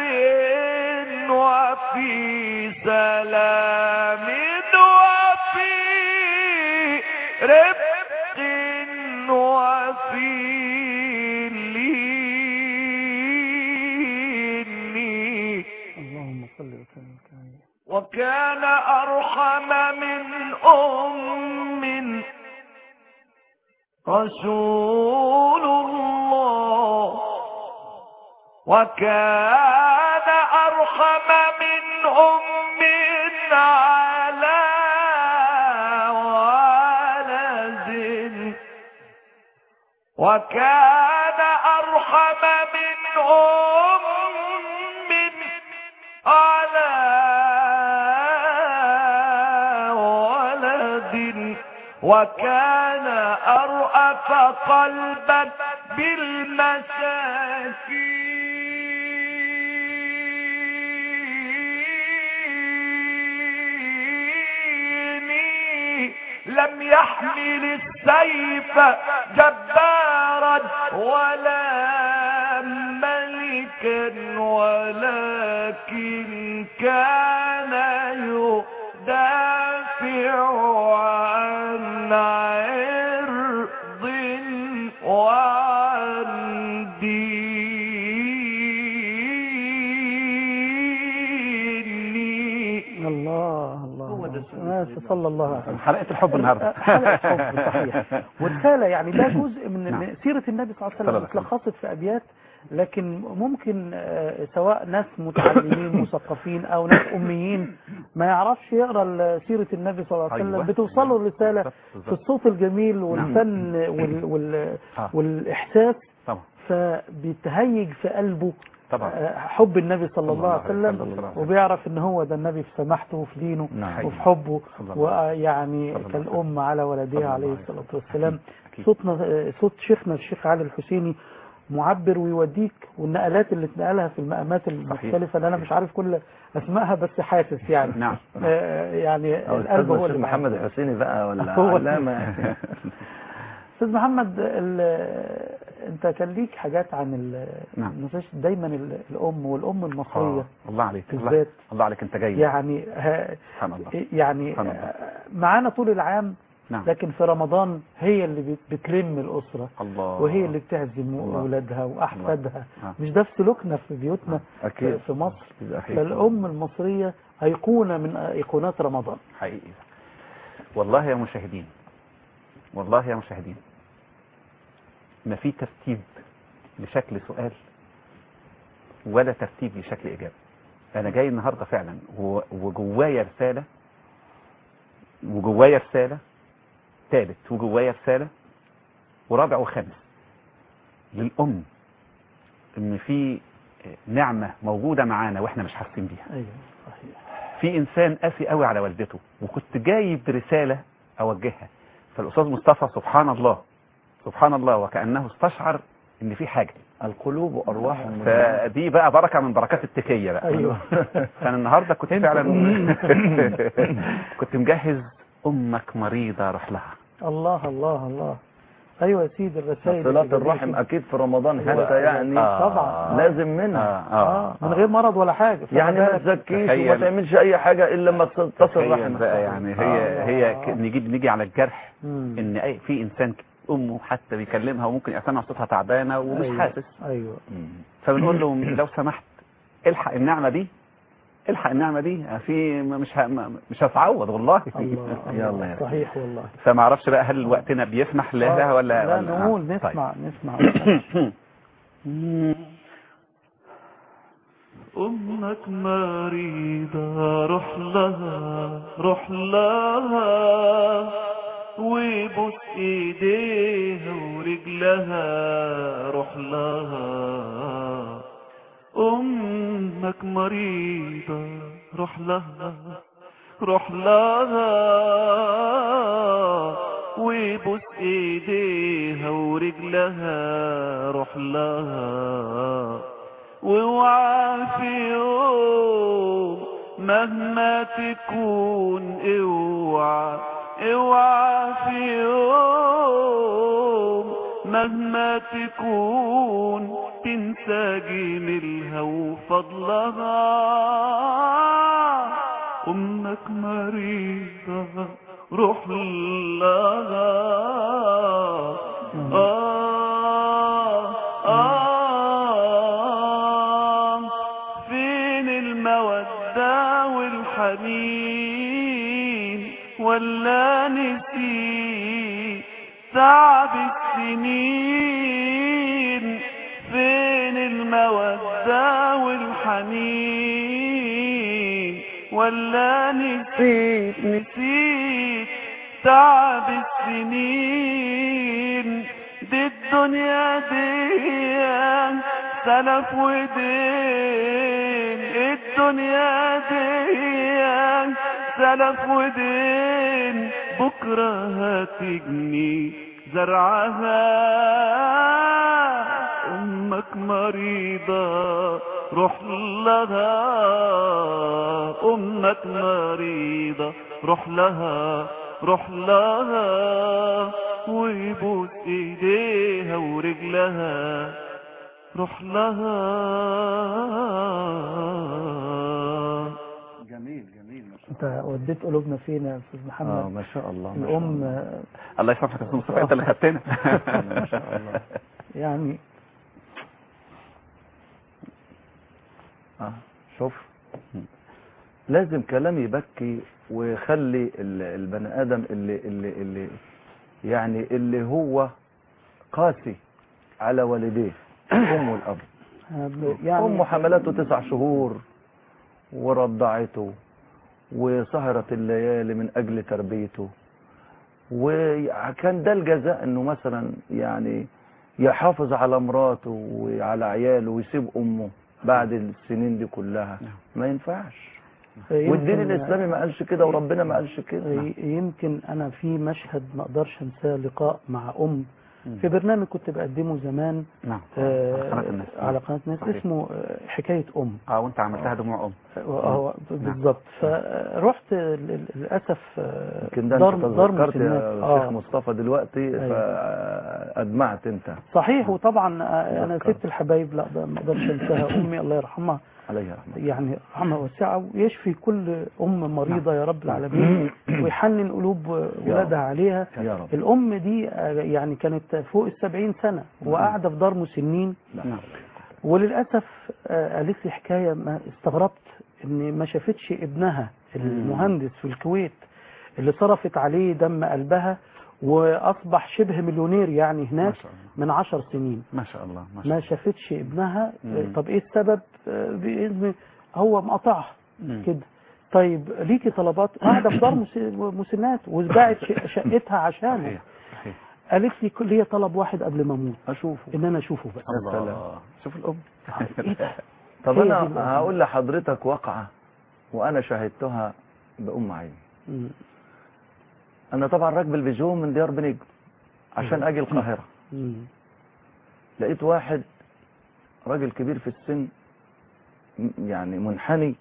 Speaker 1: وفي سلام وفي
Speaker 5: كان أرحم من أم رسول الله وكان أرحم من أم على ولد وكان أرحم من أم على ولد وكان أرأف قلبا بالمساكين لم يحمل السيف جبارا ولا ملكا ولكن كان يدافع عن عرض وعن دين
Speaker 2: الله الله
Speaker 1: هو ده
Speaker 2: آه، صلى الله عليه وسلم
Speaker 4: حلقة الحب النهاردة
Speaker 2: حلقة حب صحيح ورسالة يعني ده جزء من
Speaker 4: نعم.
Speaker 2: من سيرة النبي صلى الله
Speaker 4: صلى
Speaker 2: عليه
Speaker 4: الله
Speaker 2: وسلم
Speaker 4: عليه وسلم.
Speaker 2: اتلخصت في أبيات لكن ممكن آه، سواء ناس متعلمين مثقفين أو ناس أميين ما يعرفش يقرأ ال- سيرة النبي صلى الله عليه وسلم
Speaker 4: أيوة.
Speaker 2: بتوصل له الرسالة
Speaker 4: بالظبط،
Speaker 2: في
Speaker 4: بالظبط.
Speaker 2: الصوت الجميل والفن وال وال
Speaker 4: آه.
Speaker 2: والإحساس
Speaker 4: طبعا
Speaker 2: فبيتهيج في قلبه
Speaker 4: طبعا
Speaker 2: آه، حب النبي صلى الله عليه وسلم
Speaker 4: صلى الله عليه وسلم.
Speaker 2: وبيعرف ان هو ده النبي في سماحته وفي دينه
Speaker 3: نعم.
Speaker 2: وفي حبه
Speaker 4: صلى الله عليه
Speaker 2: ويعني
Speaker 4: صلى الله عليه
Speaker 2: كالأم على
Speaker 4: صلى
Speaker 2: ولدها
Speaker 4: الله
Speaker 2: عليه
Speaker 4: عليه
Speaker 2: الصلاة
Speaker 4: وسلم.
Speaker 2: والسلام
Speaker 4: أكيد.
Speaker 2: صوتنا صوت شيخنا الشيخ علي الحسيني معبر ويوديك والنقلات اللي اتنقلها في المقامات المختلفة اللي انا مش عارف كل اسمائها بس حاسس يعني
Speaker 4: نعم
Speaker 2: آه، يعني
Speaker 3: أو
Speaker 2: القلب
Speaker 3: أستاذ
Speaker 2: هو
Speaker 3: الشيخ
Speaker 2: اللي
Speaker 3: محمد الحسيني بقى ولا
Speaker 2: هو-
Speaker 3: علامة
Speaker 2: استاذ محمد ال- انت كان ليك حاجات عن ال-
Speaker 4: نعم.
Speaker 2: نساش دايما ال- الام والام المصريه
Speaker 4: آه. الله عليك الله,
Speaker 2: بالذات.
Speaker 4: الله عليك انت جاي
Speaker 2: يعني ها-
Speaker 4: سبحان الله
Speaker 2: يعني
Speaker 4: سبحان الله.
Speaker 2: معانا طول العام
Speaker 4: نعم
Speaker 2: لكن في رمضان هي اللي بت- بتلم الأسرة
Speaker 4: الله
Speaker 2: وهي اللي بتعزم
Speaker 3: الله.
Speaker 2: أولادها وأحفادها
Speaker 4: آه.
Speaker 2: مش ده في سلوكنا في بيوتنا
Speaker 3: أكيد
Speaker 2: في مصر
Speaker 3: أكيد.
Speaker 2: فالأم المصرية أيقونة من أيقونات رمضان
Speaker 4: حقيقي والله يا مشاهدين والله يا مشاهدين ما في ترتيب لشكل سؤال ولا ترتيب لشكل إجابة أنا جاي النهاردة فعلا و- وجوايا رسالة وجوايا رسالة ثالث وجوايا رسالة ورابع وخامس للأم إن في نعمة موجودة معانا وإحنا مش حاسين بيها
Speaker 2: أيوة صحيح
Speaker 4: في انسان قاسي قوي على والدته وكنت جايب رساله اوجهها فالاستاذ مصطفى سبحان الله سبحان الله وكانه استشعر ان في حاجه
Speaker 3: القلوب أرواح
Speaker 4: فدي بقى بركه من بركات التكيه بقى
Speaker 2: أيوة
Speaker 4: فانا النهارده كنت فعلا كنت مجهز امك مريضه روح لها
Speaker 2: الله الله الله أيوة يا سيدي الرسائل
Speaker 3: صلاة
Speaker 2: اللي
Speaker 3: الرحم
Speaker 2: بيجي.
Speaker 3: أكيد في رمضان
Speaker 2: أيوة.
Speaker 3: حتى يعني
Speaker 4: آه.
Speaker 2: طبعا.
Speaker 3: لازم منها
Speaker 4: اه
Speaker 2: آه من غير مرض ولا حاجة فما
Speaker 3: يعني ما
Speaker 2: بالك-
Speaker 3: تزكيش وما
Speaker 4: تخيل.
Speaker 3: تعملش أي حاجة إلا لما تصل
Speaker 4: تخيل
Speaker 3: رحمك
Speaker 4: بقى يعني هي
Speaker 2: آه.
Speaker 4: هي ك- نيجي نيجي على الجرح
Speaker 2: مم.
Speaker 4: ان اي في انسان ك- امه حتى بيكلمها وممكن يسمع صوتها تعبانه ومش
Speaker 2: أيوة.
Speaker 4: حاسس
Speaker 2: أيوة
Speaker 4: فبنقول له لو سمحت الحق النعمه دي الحق النعمه دي في مش ه... مش هتعوض والله
Speaker 2: الله
Speaker 3: يلا
Speaker 2: الله
Speaker 3: يا
Speaker 2: صحيح والله
Speaker 4: فما اعرفش بقى هل وقتنا بيسمح لها ولا
Speaker 2: لا
Speaker 4: ولا
Speaker 2: نقول
Speaker 4: آه.
Speaker 2: نسمع نسمع
Speaker 4: طيب.
Speaker 5: أمك مريضة روح لها روح لها وبوس ايديها ورجلها روح لها أمك مريضة روح لها روح لها وبوس ايديها ورجلها روح لها واوعى في يوم مهما تكون اوعى اوعى في يوم مهما تكون تنسى جميلها وفضلها امك مريضة روح لها آه آه فين المودة والحب والحنين ولا نسيت تعب السنين فين المودة والحنين ولا نسيت نسيت تعب السنين دي الدنيا دي سلف ودين الدنيا دي سلف ودين بكرة هتجني زرعها أمك مريضة روح لها أمك مريضة روح لها روح لها ويبوس ايديها ورجلها روح لها
Speaker 3: جميل جميل ما شاء
Speaker 2: انت وديت قلوبنا فين يا استاذ
Speaker 3: الله اه
Speaker 2: محمد
Speaker 3: ما شاء الله ما شاء
Speaker 2: الام
Speaker 3: الله.
Speaker 2: آه،
Speaker 4: الله يسامحك يا استاذ مصطفى انت اللي خدتنا
Speaker 3: ما شاء الله
Speaker 2: يعني
Speaker 3: اه شوف لازم كلام يبكي ويخلي ال- البني ادم اللي اللي اللي يعني اللي هو قاسي على والديه الام والاب
Speaker 2: آه، ب- يعني
Speaker 3: امه حملته تسع شهور ورضعته وسهرت الليالي من اجل تربيته وكان ده الجزاء انه مثلا يعني يحافظ على مراته وعلى عياله ويسيب امه بعد السنين دي كلها ما ينفعش
Speaker 2: يمكن-
Speaker 3: والدين الاسلامي ما قالش كده وربنا ما قالش كده
Speaker 2: ي- يمكن انا في مشهد ما اقدرش انساه لقاء مع ام في برنامج كنت بقدمه زمان
Speaker 4: نعم
Speaker 2: آه،
Speaker 4: على قناة الناس.
Speaker 2: على قناه الناس
Speaker 4: صحيح.
Speaker 2: اسمه آه، حكايه ام
Speaker 4: اه وانت عملتها دموع ام
Speaker 2: هو بالظبط فرحت ل- ل- للاسف آه،
Speaker 3: يمكن ده
Speaker 2: دار
Speaker 3: انت
Speaker 2: دار
Speaker 3: تذكرت
Speaker 2: مسنات.
Speaker 3: يا
Speaker 2: آه.
Speaker 3: شيخ مصطفى دلوقتي
Speaker 2: أيوة.
Speaker 3: فادمعت انت
Speaker 2: صحيح وطبعا آه، انا
Speaker 3: تذكرت.
Speaker 2: ست الحبايب لا ده ما اقدرش انساها امي الله يرحمها
Speaker 3: عليها رحمه
Speaker 2: يعني رحمه واسعه ويشفي كل ام مريضه يا رب العالمين ويحنن قلوب ولادها عليها
Speaker 3: يا رب
Speaker 2: الام دي آه، يعني كانت فوق السبعين سنه وقاعده في دار مسنين
Speaker 4: نعم
Speaker 2: وللاسف آه، قالت لي حكايه ما استغربت ان ما شافتش ابنها المهندس في الكويت اللي صرفت عليه دم قلبها واصبح شبه مليونير يعني
Speaker 4: ما
Speaker 2: هناك
Speaker 4: شاء الله
Speaker 2: من عشر سنين
Speaker 4: ما شاء الله ما شاء
Speaker 2: ما
Speaker 4: الله
Speaker 2: شافتش ابنها آه،
Speaker 4: مم.
Speaker 2: طب ايه السبب آه، باذن هو مقطعها
Speaker 4: مم.
Speaker 2: كده طيب ليكي طلبات قاعده في دار مس- مسنات وباعت ش- شقتها عشانه
Speaker 4: صحيح صحيح
Speaker 2: قالت لي كل ليا طلب واحد قبل ما اموت
Speaker 3: اشوفه
Speaker 2: ان انا اشوفه بس
Speaker 3: يا سلام.
Speaker 4: الله شوف الام
Speaker 2: ايه ده
Speaker 3: طب
Speaker 2: هي
Speaker 3: انا
Speaker 2: دي بقى.
Speaker 3: هقول لحضرتك واقعة وانا شاهدتها بأم عيني
Speaker 2: مم.
Speaker 3: انا طبعا راكب البيجو من ديار بنجم عشان اجي القاهرة
Speaker 2: مم.
Speaker 3: لقيت واحد راجل كبير في السن م- يعني منحني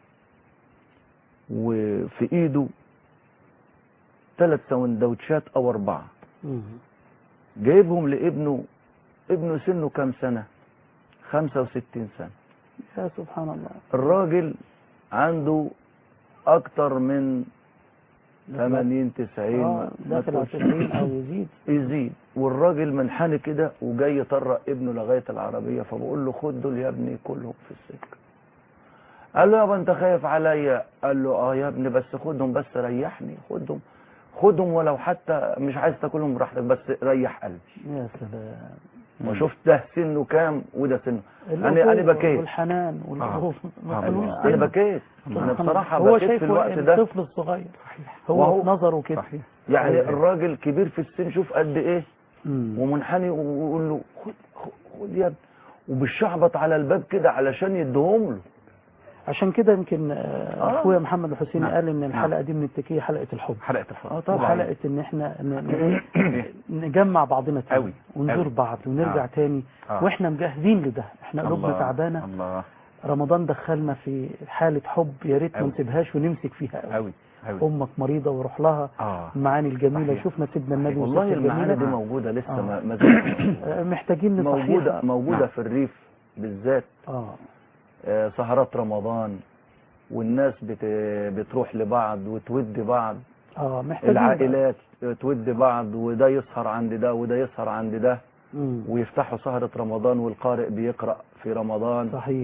Speaker 3: وفي ايده ثلاث سندوتشات او اربعة
Speaker 2: مم.
Speaker 3: جايبهم لابنه ابنه سنه كام سنة 65 سنة
Speaker 2: يا سبحان الله
Speaker 3: الراجل عنده اكتر من 80 90
Speaker 2: اه
Speaker 3: ما
Speaker 2: داخل على
Speaker 3: تقولش.
Speaker 2: 90 او يزيد
Speaker 3: يزيد والراجل منحني كده وجاي يطرق ابنه لغايه العربيه فبقول له خد دول يا ابني كلهم في السكه قال له يابا انت خايف عليا قال له اه يا ابني بس خدهم بس ريحني خدهم خدهم ولو حتى مش عايز تاكلهم براحتك بس ريح قلبي
Speaker 2: يا سلام
Speaker 3: وشفت ده سنه كام وده سنه انا
Speaker 2: الأخوة
Speaker 3: انا بكيت
Speaker 2: والحنان والخوف
Speaker 4: آه.
Speaker 2: مفلوس
Speaker 4: آه.
Speaker 3: انا
Speaker 2: سن.
Speaker 3: بكيت انا بصراحه
Speaker 2: هو
Speaker 3: بكيت في
Speaker 2: شايفه
Speaker 3: الوقت ده
Speaker 2: الطفل الصغير هو
Speaker 3: وهو-
Speaker 2: في نظره كده
Speaker 4: صحيح
Speaker 3: يعني
Speaker 2: أيوة.
Speaker 3: الراجل كبير في السن شوف قد ايه
Speaker 2: مم.
Speaker 3: ومنحني ويقول له خد خد, خد يا ابني وبالشعبط على الباب كده علشان يديهم له
Speaker 2: عشان كده يمكن آه،
Speaker 3: آه.
Speaker 2: اخويا محمد الحسين
Speaker 4: نعم.
Speaker 2: قال ان
Speaker 4: نعم.
Speaker 2: الحلقه دي من التكيه حلقه الحب
Speaker 4: حلقه الحب
Speaker 3: اه طبعا
Speaker 2: وحلقه ان احنا ن- ن- نجمع بعضنا تاني
Speaker 4: أوي.
Speaker 2: ونزور
Speaker 4: أوي.
Speaker 2: بعض ونرجع
Speaker 4: آه.
Speaker 2: تاني
Speaker 4: آه.
Speaker 2: واحنا مجهزين لده احنا قلوبنا
Speaker 4: الله.
Speaker 2: تعبانه
Speaker 4: الله
Speaker 2: رمضان دخلنا في حاله حب يا ريت ما
Speaker 4: أوي.
Speaker 2: نسيبهاش ونمسك فيها قوي
Speaker 4: قوي قوي
Speaker 2: امك مريضه وروح لها
Speaker 4: اه
Speaker 2: المعاني الجميله
Speaker 4: صحيح.
Speaker 2: شفنا سيدنا النبي
Speaker 3: والله
Speaker 2: والست
Speaker 3: المعاني دي
Speaker 2: الجميلة.
Speaker 3: موجوده لسه
Speaker 2: آه.
Speaker 3: ما ما زالت
Speaker 2: آه، محتاجين
Speaker 3: موجوده
Speaker 2: نصحيها
Speaker 3: موجوده
Speaker 4: نعم.
Speaker 3: في الريف بالذات
Speaker 2: اه
Speaker 3: آه، سهرات رمضان والناس بت... بتروح لبعض وتود بعض
Speaker 2: اه محتاجين بقى.
Speaker 3: العائلات تود بعض وده يسهر عند ده وده يسهر عند ده
Speaker 2: مم.
Speaker 3: ويفتحوا سهرة رمضان والقارئ بيقرأ في رمضان
Speaker 2: صحيح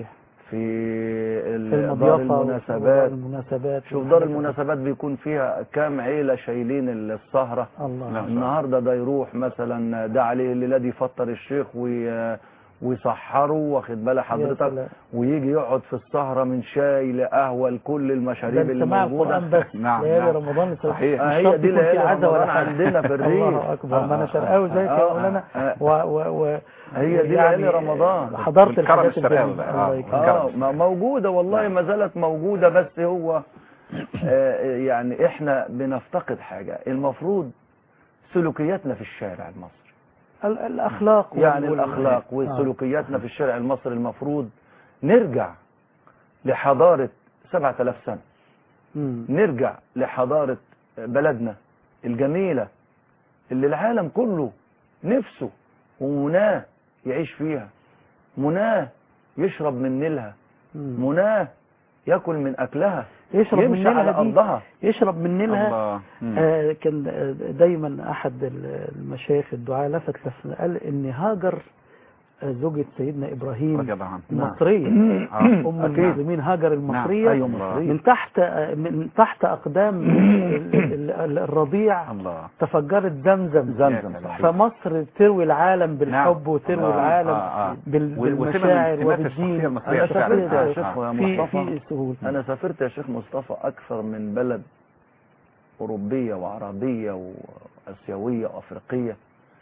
Speaker 3: في
Speaker 2: في
Speaker 3: ال- دار
Speaker 2: المضيافة
Speaker 3: المناسبات
Speaker 2: المناسبات
Speaker 3: شوف دار المناسبات بيكون فيها كام عيلة شايلين السهرة
Speaker 2: الله
Speaker 4: لا.
Speaker 3: النهارده ده يروح مثلا ده عليه الليله دي يفطر الشيخ وي... ويسحره واخد بال
Speaker 2: يا
Speaker 3: حضرتك
Speaker 2: سلام.
Speaker 3: ويجي يقعد في السهره من شاي لقهوه لكل
Speaker 2: ده
Speaker 3: المشاريب اللي
Speaker 2: سماع
Speaker 3: موجوده
Speaker 2: القرآن بس
Speaker 4: نعم،
Speaker 2: ليالي
Speaker 4: نعم.
Speaker 2: رمضان
Speaker 4: صحيح.
Speaker 3: آه،
Speaker 2: مش
Speaker 3: هي
Speaker 2: شرط
Speaker 3: دي
Speaker 2: يكون في
Speaker 3: ليالي
Speaker 2: عزا ولا
Speaker 3: رمضان
Speaker 2: حاجة.
Speaker 3: عندنا في الريف.
Speaker 2: الله أكبر ما أنا
Speaker 3: آه،
Speaker 2: شرقاوي زي
Speaker 3: آه،
Speaker 2: كده
Speaker 3: آه،
Speaker 2: مولانا
Speaker 3: آه.
Speaker 2: و و و
Speaker 3: هي دي
Speaker 2: يعني
Speaker 3: ليالي رمضان.
Speaker 2: حضرت
Speaker 4: والكرم
Speaker 2: الحاجات
Speaker 4: الشرقاوي
Speaker 2: الجميلة
Speaker 4: بقى.
Speaker 2: الله
Speaker 4: آه.
Speaker 2: يكرمك
Speaker 3: اه ما موجوده والله ما زالت موجوده بس هو آه، يعني احنا بنفتقد حاجه المفروض سلوكياتنا في الشارع المصري
Speaker 2: ال- الأخلاق
Speaker 3: يعني
Speaker 2: وال-
Speaker 3: الأخلاق
Speaker 2: آه.
Speaker 3: وسلوكياتنا في الشارع المصري المفروض نرجع لحضارة 7000 سنة
Speaker 2: مم.
Speaker 3: نرجع لحضارة بلدنا الجميلة اللي العالم كله نفسه ومناه يعيش فيها مناه يشرب من نيلها
Speaker 2: مم.
Speaker 3: مناه ياكل من أكلها
Speaker 2: يشرب من
Speaker 3: يمشي على
Speaker 2: نيلها دي
Speaker 3: أرضها
Speaker 2: يشرب من نيلها
Speaker 4: الله مم.
Speaker 2: آه كان آه، دايما احد ال- المشايخ الدعاء لفت لف- قال ان هاجر آه، زوجة سيدنا ابراهيم
Speaker 4: رضي الله عنه
Speaker 2: المصرية
Speaker 4: آه.
Speaker 2: ام
Speaker 3: أكيد.
Speaker 2: المسلمين هاجر المصرية
Speaker 3: أيوة
Speaker 4: الله.
Speaker 3: مصرية
Speaker 2: من تحت آه، من تحت اقدام ال- ال- ال- الرضيع
Speaker 4: الله
Speaker 2: تفجرت زمزم
Speaker 3: زمزم
Speaker 4: يا
Speaker 3: صحيح
Speaker 2: فمصر تروي العالم بالحب
Speaker 4: نعم.
Speaker 2: وتروي
Speaker 4: الله.
Speaker 2: العالم
Speaker 4: آه، آه.
Speaker 2: بال-
Speaker 4: و- وسمة من
Speaker 2: بالمشاعر
Speaker 4: سمات الشخصية
Speaker 2: وبالدين
Speaker 4: المصرية
Speaker 3: أنا
Speaker 4: فعلا.
Speaker 3: سافرت يا
Speaker 4: آه،
Speaker 3: شيخ
Speaker 4: آه.
Speaker 3: يا
Speaker 2: في
Speaker 3: مصطفى
Speaker 2: في سهولة
Speaker 3: أنا سافرت يا شيخ مصطفى أكثر من بلد أوروبية وعربية وآسيوية وأفريقية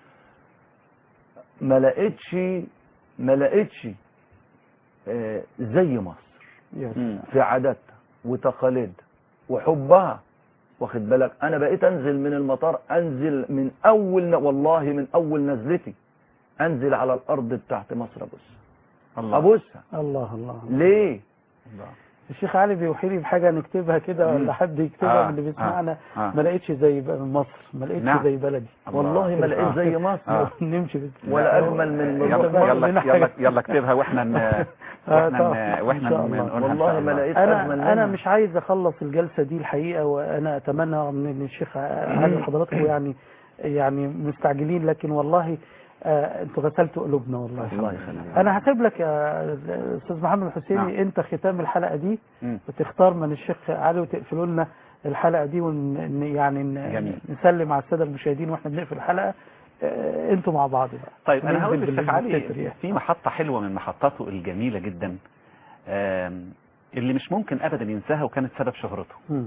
Speaker 3: ما لقيتش ما لقيتش آه، زي مصر
Speaker 2: يا
Speaker 4: مم.
Speaker 3: في عاداتها وتقاليدها وحبها واخد بالك أنا بقيت أنزل من المطار أنزل من أول ن- والله من أول نزلتي أنزل على الأرض بتاعت مصر أبوسها
Speaker 4: الله
Speaker 3: أبوسها
Speaker 2: الله الله
Speaker 3: ليه؟
Speaker 4: الله.
Speaker 2: الشيخ علي بيوحي لي بحاجه نكتبها كده
Speaker 4: مم.
Speaker 2: ولا حد يكتبها
Speaker 4: آه،
Speaker 2: من اللي بيسمعنا
Speaker 4: آه، آه.
Speaker 2: ما لقيتش زي ب- مصر ما لقيتش
Speaker 4: نعم.
Speaker 2: زي بلدي
Speaker 4: الله.
Speaker 3: والله ما لقيت
Speaker 4: آه.
Speaker 3: زي مصر
Speaker 4: آه.
Speaker 2: نمشي بس
Speaker 3: ولا أجمل من
Speaker 4: يلا
Speaker 3: مصر.
Speaker 4: يلا
Speaker 2: منها
Speaker 4: يلا
Speaker 2: حاجة.
Speaker 4: يلا اكتبها واحنا ن...
Speaker 2: آه،
Speaker 4: واحنا
Speaker 2: طبعاً.
Speaker 4: ن... واحنا
Speaker 2: إن شاء
Speaker 4: ن-
Speaker 2: الله.
Speaker 4: نقولها إن
Speaker 3: والله
Speaker 4: شاء
Speaker 3: ما
Speaker 4: الله.
Speaker 3: لقيت أجمل
Speaker 2: انا
Speaker 3: منها
Speaker 2: انا مش عايز اخلص الجلسه دي الحقيقه وانا اتمنى ان الشيخ علي حضراتكم يعني يعني مستعجلين لكن والله آه انتوا غسلتوا قلوبنا والله
Speaker 3: الله يخليك
Speaker 2: انا هسيب لك يا استاذ محمد الحسيني
Speaker 4: نعم.
Speaker 2: انت ختام الحلقه دي
Speaker 4: مم.
Speaker 2: وتختار من الشيخ علي وتقفلوا لنا الحلقه دي ون ن- يعني ن-
Speaker 4: جميل.
Speaker 2: نسلم على الساده المشاهدين واحنا بنقفل الحلقه آه، انتوا مع بعض بقى
Speaker 4: طيب انا هقول
Speaker 2: ننزل
Speaker 4: للشيخ علي
Speaker 2: بالتتر يعني.
Speaker 4: في محطة حلوة من محطاته الجميلة جدا آم، اللي مش ممكن ابدا ينساها وكانت سبب شهرته
Speaker 2: مم.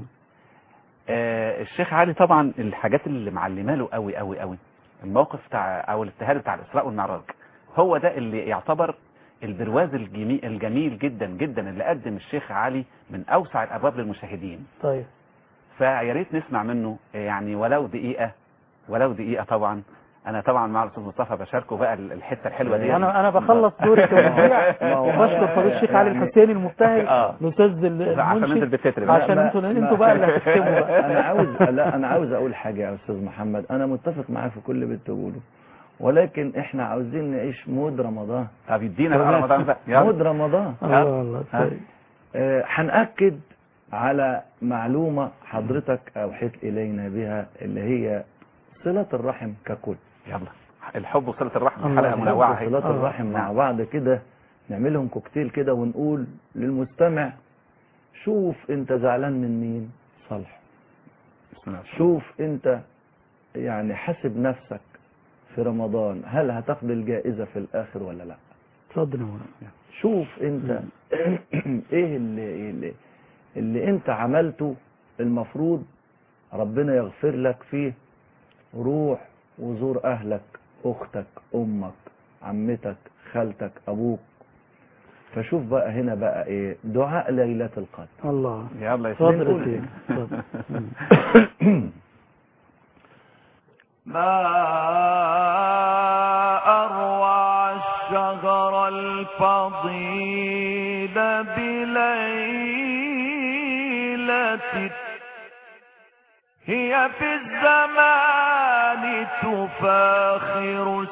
Speaker 4: آه، الشيخ علي طبعا الحاجات اللي معلمه له قوي قوي قوي الموقف بتاع او الاجتهاد بتاع الاسراء والمعراج هو ده اللي يعتبر البرواز الجميل, الجميل جدا جدا اللي قدم الشيخ علي من اوسع الابواب للمشاهدين
Speaker 2: طيب
Speaker 4: فيا ريت نسمع منه يعني ولو دقيقه ولو دقيقه طبعا انا طبعا مع الاستاذ مصطفى بشاركه بقى الحته الحلوه دي
Speaker 2: انا انا بخلص دوري كمذيع
Speaker 3: ما هو-
Speaker 2: وبشكر فضيله الشيخ علي
Speaker 3: يعني-
Speaker 2: الحسيني المبتهل
Speaker 4: آه.
Speaker 2: الاستاذ ال-
Speaker 4: عشان ننزل
Speaker 2: المنشد
Speaker 4: بالتتر بقى.
Speaker 2: عشان
Speaker 3: ما-
Speaker 2: انتوا
Speaker 3: ما-
Speaker 2: انتوا بقى اللي هتكتبوا بقى
Speaker 3: انا عاوز لا انا عاوز اقول حاجه يا استاذ محمد انا متفق معاه في كل اللي بتقوله ولكن احنا عاوزين نعيش مود رمضان
Speaker 4: طب يدينا بقى رمضان بقى يلا.
Speaker 3: مود رمضان
Speaker 2: الله الله
Speaker 3: ها.
Speaker 2: طيب.
Speaker 3: آه، هنأكد على معلومة حضرتك أوحيت إلينا بها اللي هي صلة الرحم ككل
Speaker 4: يلا الحب وصلة الرحم
Speaker 2: الله
Speaker 4: حلقة
Speaker 2: يحب
Speaker 4: منوعة هي.
Speaker 3: صلة
Speaker 2: آه.
Speaker 3: الرحم مع
Speaker 4: نعم.
Speaker 3: بعض كده نعملهم كوكتيل كده ونقول للمستمع شوف انت زعلان من مين صالح
Speaker 4: بسم الله
Speaker 3: شوف انت يعني حاسب نفسك في رمضان هل هتاخد الجائزة في الآخر ولا لا
Speaker 2: اتفضل يا مولانا
Speaker 3: شوف انت ايه اللي, اللي, اللي انت عملته المفروض ربنا يغفر لك فيه روح وزور اهلك اختك امك عمتك خالتك ابوك فشوف بقى هنا بقى ايه دعاء ليلة القدر
Speaker 2: الله
Speaker 4: يلا يا
Speaker 2: اتفضل
Speaker 4: سيدي.
Speaker 2: يا سيدي اتفضل.
Speaker 5: ما أروع الشهر الفضيل بليلة هي في الزمان تفاخر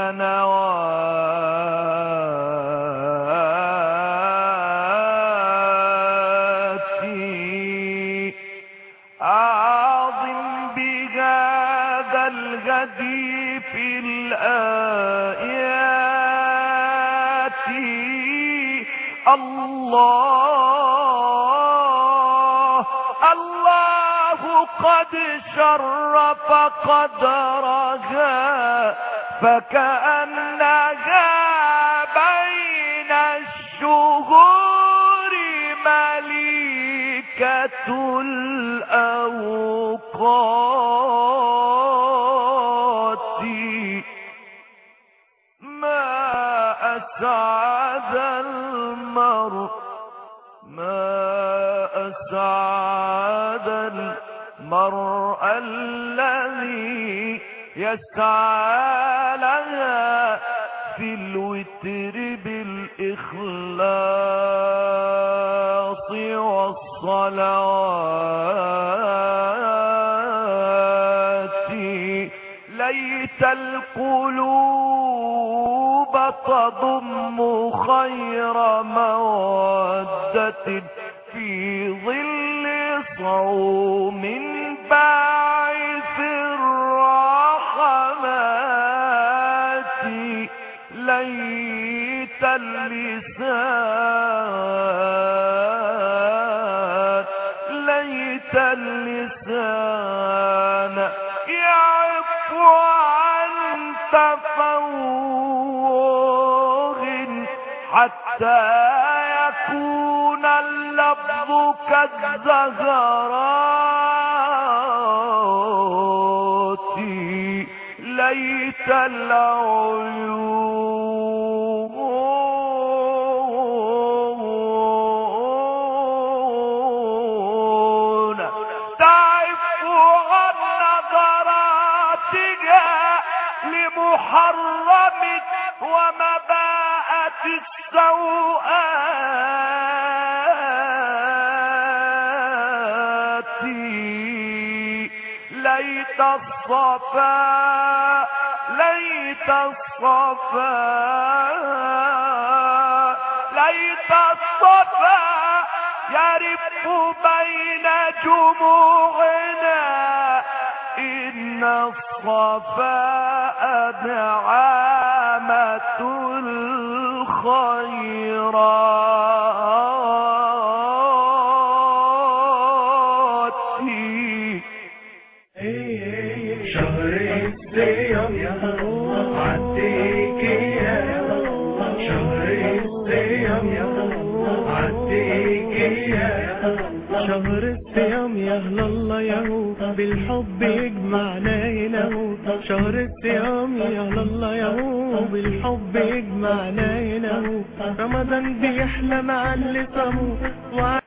Speaker 5: السنوات أعظم بهذا الغدي في الآيات الله الله الله قد شرف قدرها فكأنها بين الشهور مليكة الأوقات ما أسعد المرء ما أسعد المرء الذي يسعى لها في الوتر بالإخلاص والصلوات ليت القلوب تضم خير مودة في ظل صوم باعث الرحمات ليت اللسان ليت اللسان يعف عن تفوه حتى يكون اللفظ كالزهرات ليت العيون تعف عن نظراتها لمحرم ومباءة السوءات ليت الصفا ليت الصفا ليت الصفا يرف بين جموعنا إن الصفاء دعامة الخيرات
Speaker 6: شهر الصيام يا الله عديك يا الله شهر الصيام يا الله عديك يا الله شهر الصيام يا الله يا هو بالحب يجمعنا هنا هو شهر الصيام يا الله يا هو بالحب يجمعنا هنا هو رمضان بيحلى مع اللي صاموه